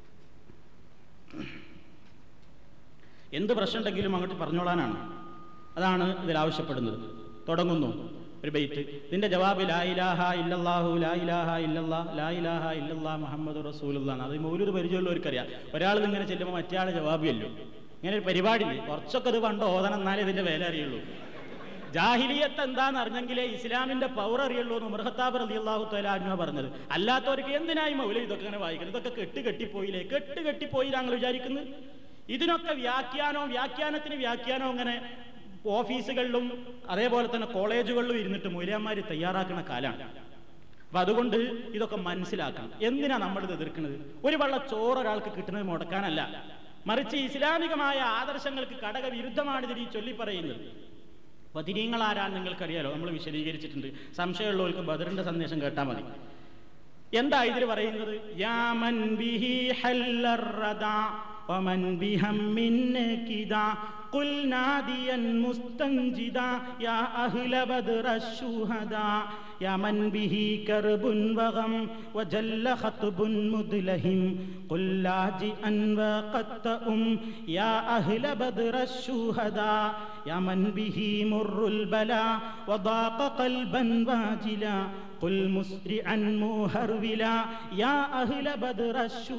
എന്ത് പ്രശ്നമുണ്ടെങ്കിലും അങ്ങോട്ട് പറഞ്ഞോളാനാണ് അതാണ് ഇതിൽ ആവശ്യപ്പെടുന്നത് തുടങ്ങുന്നു ഒരു ബൈറ്റ് ഇതിന്റെ ജവാബ് ലാ ഇലാഹ ഇല്ലല്ലാഹു ലാ ഇലാഹ ഇല്ലല്ലാ ലാ ഇലാഹ ഇല്ലല്ലാ മുഹമ്മദ് റസൂലുള്ളാണ് അത് മൗലൂദ് പരിചയമുള്ളവർക്കറിയാം ഒരാൾ ഇങ്ങനെ ചെല്ലുമ്പോൾ മറ്റേ ആൾ ജവാബ് ചെല്ലും ഇങ്ങനെ ഒരു പരിപാടി ഇല്ലേ? കുറച്ചൊക്കെ ഇത് പണ്ട് ഓതണം എന്നാലേ ഇതിന്റെ വില അറിയുള്ളൂ ജാഹിലിയത്ത് എന്താന്ന് അറിഞ്ഞെങ്കിലേ ഇസ്ലാമിന്റെ പവർ അറിയുള്ളൂ എന്ന് ഉമർഹത്താബ് റലി അള്ളാഹു തലാന്മ പറഞ്ഞത് അല്ലാത്തവർക്ക് എന്തിനായി മൗലി ഇതൊക്കെ ഇങ്ങനെ വായിക്കുന്നത് ഇതൊക്കെ കെട്ട് കെട്ടിപ്പോയില്ലേ കെട്ട് കെട്ടിപ്പോയി ഞങ്ങൾ വിചാരിക്കുന്നത് ഇതിനൊക്കെ വ്യാഖ്യാനവും വ്യാഖ്യാനത്തിന് വ്യാഖ്യാനവും ഇങ്ങനെ ഓഫീസുകളിലും അതേപോലെ തന്നെ കോളേജുകളിലും ഇരുന്നിട്ട് മൂല്യന്മാർ തയ്യാറാക്കുന്ന കാലാണ് അപ്പൊ അതുകൊണ്ട് ഇതൊക്കെ മനസ്സിലാക്കണം എന്തിനാ നമ്മൾ ഇത് എതിർക്കുന്നത് ഒരു വള്ള ചോറ് ഒരാൾക്ക് കിട്ടുന്നത് മുടക്കാനല്ല മറിച്ച് ഇസ്ലാമികമായ ആദർശങ്ങൾക്ക് ഘടക വിരുദ്ധമാണ് ഇതിൽ ഈ ചൊല്ലി പറയുന്നത് ബദിരീങ്ങൾ ആരാണ് നിങ്ങൾക്കറിയാലോ നമ്മൾ വിശദീകരിച്ചിട്ടുണ്ട് സംശയമുള്ളവർക്ക് ബദറിന്റെ സന്ദേശം കേട്ടാൽ മതി എന്താ ഇതിൽ പറയുന്നത് യാമൻ ബിഹി ഹല്ലർറദാ വമൻ ബിഹമ്മിൻ കിദാ قل ناديا مستنجدا يا أهل بدر الشهداء يا من به كرب وغم وجل خطب مدلهم قل لاجئا وقد تأم يا أهل بدر الشهداء يا من به مر البلاء وضاق قلبا واجلا قل مسرعا مهرولا يا أهل بدر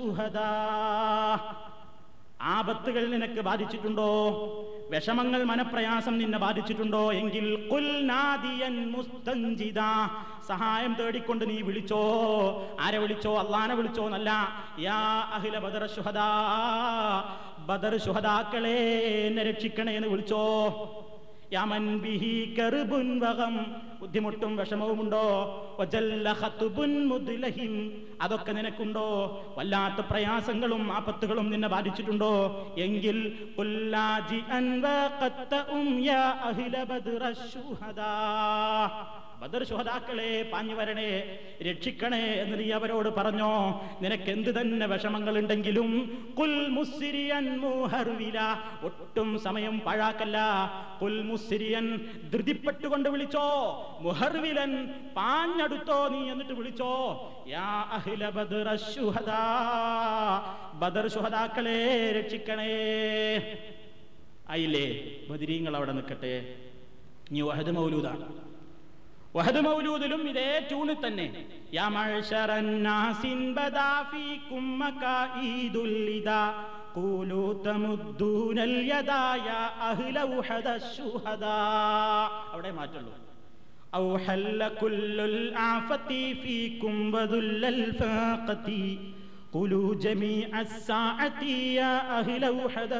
الشهداء ആപത്തുകൾ നിനക്ക് ബാധിച്ചിട്ടുണ്ടോ വിഷമങ്ങൾ മനപ്രയാസം നിന്നെ ബാധിച്ചിട്ടുണ്ടോ എങ്കിൽ കുൽ നാദിയൻ മുസ്തഞ്ചിത സഹായം തേടിക്കൊണ്ട് നീ വിളിച്ചോ ആരെ വിളിച്ചോ അള്ളാനെ വിളിച്ചോ എന്നല്ല യാ അഹില ബദർ ശുഹദാ ബദർ ശുഹദാക്കളെ എന്നെ രക്ഷിക്കണേ എന്ന് വിളിച്ചോ യമൻ ബിഹി കർബുൻ വകം ബുദ്ധിമുട്ടും വിഷമവുമുണ്ടോ വജല്ല ഖത്ബുൻ മുദ്ലഹിം അതൊക്കെ നിനക്കുണ്ടോ വല്ലാത്ത പ്രയാസങ്ങളും ആപത്തുകളും നിന്നെ ബാധിച്ചിട്ടുണ്ടോ എങ്കിൽ ഉല്ലാജി അൻവഖത്തഉം യാ അഹ്ല ബദ്റ ശുഹദാ ബദർ ശുഹദാക്കളെ പാഞ്ഞു വരണേ രക്ഷിക്കണേ എന്ന് നീ അവരോട് പറഞ്ഞോ നിനക്ക് എന്ത് തന്നെ വിഷമങ്ങൾ ഉണ്ടെങ്കിലും കുൽ മുസ്സിരിയൻ മുഹർവില ഒട്ടും സമയം പാഴാക്കല്ല കുൽ മുസ്സിരിയൻ ധൃതിപ്പെട്ടുകൊണ്ട് വിളിച്ചോ മുഹർവിലൻ പാഞ്ഞടുത്തോ നീ എന്നിട്ട് വിളിച്ചോ യാ അഹ്ല ബദർ ശുഹദാ ബദർ ശുഹദാക്കളെ രക്ഷിക്കണേ ആയില്ലേ ബദിരീങ്ങൾ അവിടെ നിൽക്കട്ടെ നീ വഹദ് മൗലൂദാണ് വഹദ് മൗലൂദിലും ഇതേ ട്യൂണിൽ തന്നെ യാ മഅ്ശറന്നാസിൻ ബദാ ഫീകും മകായിദുൽ ലിദാ ഖൂലൂ തമുദ്ദൂനൽ യദാ യാ അഹ്ല വഹദ ശുഹദാ അവിടെ മാറ്റുള്ളൂ ഔ ഹല്ല കുല്ലുൽ ആഫതി ഫീകും വദുല്ലൽ ഫാഖതി قلوا جميع الساعة يا أهل وحد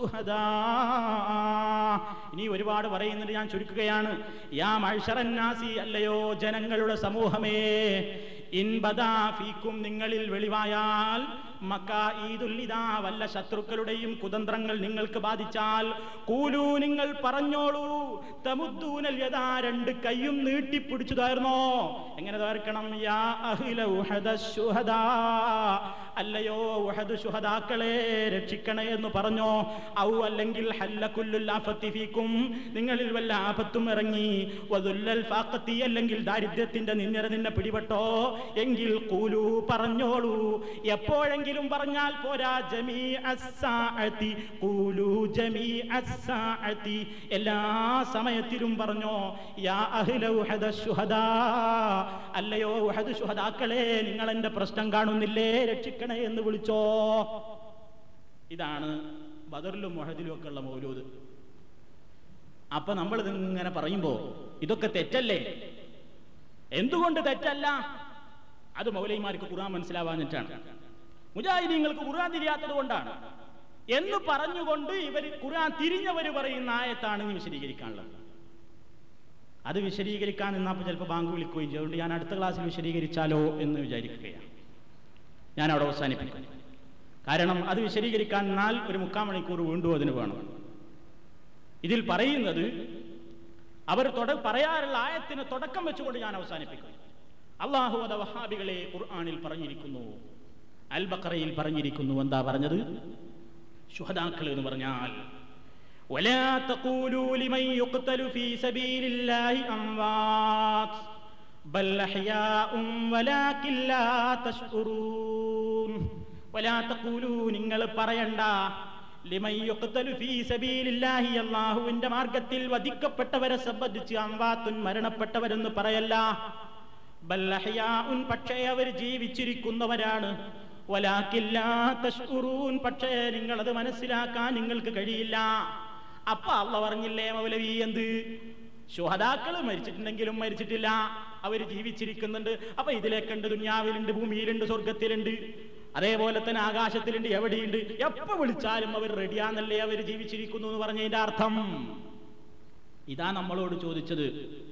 الشهداء ഇനി ഒരുപാട് പറയുന്നുണ്ട് ഞാൻ ചുരുക്കുകയാണ് യാ മഴ്ഷറന്നാസി അല്ലയോ ജനങ്ങളുടെ സമൂഹമേ ഇൻബദാ ഫീക്കും നിങ്ങളിൽ വെളിവായാൽ മക്കാഈദുല്ലിദാ വല്ല ശത്രുക്കളുടെയും കുതന്ത്രങ്ങൾ നിങ്ങൾക്ക് ബാധിച്ചാൽ കൂലു നിങ്ങൾ പറഞ്ഞോളൂ തമുദ്ദൂനൽ യദാ രണ്ട് കൈയും നീട്ടിപ്പിടിച്ചു താർന്നോ എങ്ങനെ താർക്കണം യാ അഹ്ല ഉഹദ ശുഹദാ അല്ലയോ ഉഹദ് ശുഹദാക്കളെ രക്ഷിക്കണേ എന്ന് പറഞ്ഞോ ഔ അല്ലെങ്കിൽ ഹല്ല കുല്ലുൽ ആഫത്തി ഫീക്കും നിങ്ങളിൽ വല്ല ആപത്തും ഇറങ്ങി വദുല്ലൽ ഫാഖത്തി അല്ലെങ്കിൽ ദാരിദ്ര്യത്തിന്റെ നിന്നര നിന്നെ പിടിപെട്ടോ എങ്കിൽ കൂലു പറഞ്ഞോളൂ എപ്പോഴെങ്കിലും പറഞ്ഞാൽ പോരാ ജമീ അസ്സാഅത്തി കൂലു ജമീ അസ്സാഅത്തി എല്ലാ സമയത്തിലും പറഞ്ഞോ യാ അഹ്ല ഉഹദ ശുഹദാ അല്ലയോ ഉഹദ് ശുഹദാക്കളെ നിങ്ങൾ എന്റെ പ്രശ്നം കാണുന്നില്ലേ രക്ഷിക്കണേ എന്ന് വിളിച്ചോ ഇതാണ് ബദറിലും മുഹദിലും ഒക്കെ ഉള്ള മൗലൂദ് അപ്പൊ നമ്മൾ ഇതിങ്ങനെ പറയുമ്പോ ഇതൊക്കെ തെറ്റല്ലേ എന്തുകൊണ്ട് തെറ്റല്ല അത് മൗലൈമാർക്ക് ഖുർആൻ മനസ്സിലാവാഞ്ഞിട്ടാണ് മുജാഹിദീങ്ങൾക്ക് ഖുർആൻ തിരിയാത്തത് കൊണ്ടാണ് എന്ന് പറഞ്ഞുകൊണ്ട് ഇവർ ഖുർആൻ തിരിഞ്ഞവര് പറയുന്ന ആയത്താണ് ഇനി വിശദീകരിക്കാനുള്ളത് അത് വിശദീകരിക്കാൻ നിന്നപ്പോൾ ചിലപ്പോൾ ബാങ്ക് വിളിക്കുകയും ചെയ്യും അതുകൊണ്ട് ഞാൻ അടുത്ത ക്ലാസ്സിൽ വിശദീകരിച്ചാലോ എന്ന് വിചാരിക്കുകയാണ് ഞാൻ അവിടെ അവസാനിപ്പിക്കും കാരണം അത് വിശദീകരിക്കാൻ എന്നാൽ ഒരു മുക്കാൽ മണിക്കൂർ വീണ്ടും അതിന് വേണം ഇതിൽ പറയുന്നത് അവർ തുട പറയാറുള്ള ആയത്തിന് തുടക്കം വെച്ചുകൊണ്ട് ഞാൻ അവസാനിപ്പിക്കും അള്ളാഹു അത വഹാബികളെ ഖുർആാനിൽ പറഞ്ഞിരിക്കുന്നു അൽ ബക്കറയിൽ പറഞ്ഞിരിക്കുന്നു എന്താ പറഞ്ഞത് ശുഹദാക്കൾ എന്ന് പറഞ്ഞാൽ ولا تقولوا لمن يقتل في سبيل الله أموات بل أحياء ولكن لا تشعرون ولا تقولوا നിങ്ങൾ പറയണ്ട ലിമൻ യുഖ്തലു ഫീ സബീലില്ലാഹി അല്ലാഹുവിന്റെ മാർഗ്ഗത്തിൽ വധിക്കപ്പെട്ടവരെ സംബന്ധിച്ച് അംവാത്തുൻ മരണപ്പെട്ടവരെന്ന് പറയല്ല ബൽ അഹ്യാഉൻ പക്ഷേ അവർ ജീവിച്ചിരിക്കുന്നവരാണ് വലാകിൻ ലാ തശ്ഉറൂൻ പക്ഷേ നിങ്ങളത് മനസ്സിലാക്കാൻ നിങ്ങൾക്ക് കഴിയില്ല അപ്പൊ അള്ള പറഞ്ഞില്ലേ മൗലവി എന്ത് ശുഹദാക്കള് മരിച്ചിട്ടുണ്ടെങ്കിലും മരിച്ചിട്ടില്ല അവർ ജീവിച്ചിരിക്കുന്നുണ്ട് അപ്പൊ ഇതിലേക്കുണ്ട് ദുന്യാവിലുണ്ട് ഭൂമിയിലുണ്ട് സ്വർഗത്തിലുണ്ട് അതേപോലെ തന്നെ ആകാശത്തിലുണ്ട് എവിടെയുണ്ട് എപ്പോ വിളിച്ചാലും അവർ റെഡിയാന്നല്ലേ അവർ ജീവിച്ചിരിക്കുന്നു എന്ന് പറഞ്ഞതിന്റെ അർത്ഥം ഇതാ നമ്മളോട് ചോദിച്ചത്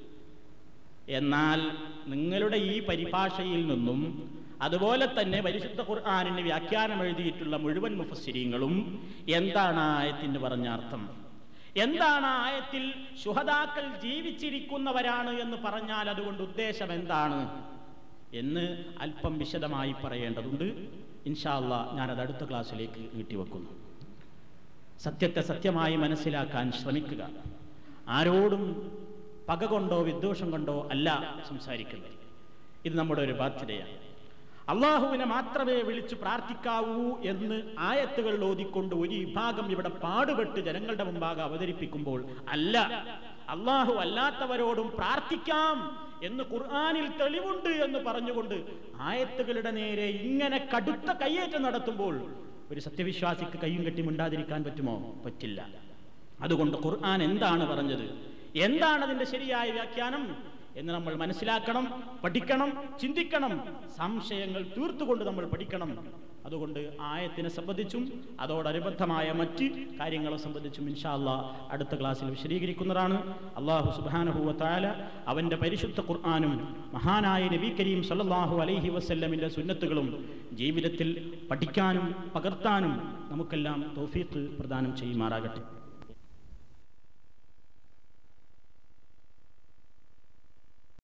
എന്നാൽ നിങ്ങളുടെ ഈ പരിഭാഷയിൽ നിന്നും അതുപോലെ തന്നെ പരിശുദ്ധ ഖുർആാനിന് വ്യാഖ്യാനം എഴുതിയിട്ടുള്ള മുഴുവൻ മുഫസ്സിരിങ്ങളും എന്താണ് ആ ആയത്തിന് പറഞ്ഞ അർത്ഥം എന്താണ് ആ ആയത്തിൽ ശുഹദാക്കൾ ജീവിച്ചിരിക്കുന്നവരാണ് എന്ന് പറഞ്ഞാൽ അതുകൊണ്ട് ഉദ്ദേശം എന്താണ് എന്ന് അല്പം വിശദമായി പറയേണ്ടതുണ്ട് ഇൻഷാല്ല ഞാനത് അടുത്ത ക്ലാസ്സിലേക്ക് നീട്ടിവെക്കുന്നു സത്യത്തെ സത്യമായി മനസ്സിലാക്കാൻ ശ്രമിക്കുക ആരോടും പക കൊണ്ടോ വിദ്വേഷം കൊണ്ടോ അല്ല സംസാരിക്കുന്നത് ഇത് നമ്മുടെ ഒരു ബാധ്യതയാണ് അള്ളാഹുവിനെ മാത്രമേ വിളിച്ചു പ്രാർത്ഥിക്കാവൂ എന്ന് ആയത്തുകൾ ഓതിക്കൊണ്ട് ഒരു വിഭാഗം ഇവിടെ പാടുപെട്ട് ജനങ്ങളുടെ മുമ്പാകെ അവതരിപ്പിക്കുമ്പോൾ അല്ല അള്ളാഹു അല്ലാത്തവരോടും പ്രാർത്ഥിക്കാം എന്ന് ഖുർആാനിൽ തെളിവുണ്ട് എന്ന് പറഞ്ഞുകൊണ്ട് ആയത്തുകളുടെ നേരെ ഇങ്ങനെ കടുത്ത കയ്യേറ്റം നടത്തുമ്പോൾ ഒരു സത്യവിശ്വാസിക്ക് കയ്യും കെട്ടി മിണ്ടാതിരിക്കാൻ പറ്റുമോ പറ്റില്ല അതുകൊണ്ട് ഖുർആൻ എന്താണ് പറഞ്ഞത് എന്താണ് അതിന്റെ ശരിയായ വ്യാഖ്യാനം എന്ന് നമ്മൾ മനസ്സിലാക്കണം പഠിക്കണം ചിന്തിക്കണം സംശയങ്ങൾ തീർത്തുകൊണ്ട് നമ്മൾ പഠിക്കണം അതുകൊണ്ട് ആയത്തിനെ സംബന്ധിച്ചും അതോടനുബന്ധമായ മറ്റ് കാര്യങ്ങളെ സംബന്ധിച്ചും ഇൻഷാല്ല അടുത്ത ക്ലാസ്സിൽ വിശദീകരിക്കുന്നതാണ് അള്ളാഹു സുബാനഹുവ താല അവന്റെ പരിശുദ്ധ ഖുർആാനും മഹാനായ നബി കരീം സല്ലല്ലാഹു അലൈഹി വസല്ലമിന്റെ സുന്നത്തുകളും ജീവിതത്തിൽ പഠിക്കാനും പകർത്താനും നമുക്കെല്ലാം തോഫീക്ക് പ്രദാനം ചെയ്യുമാറാകട്ടെ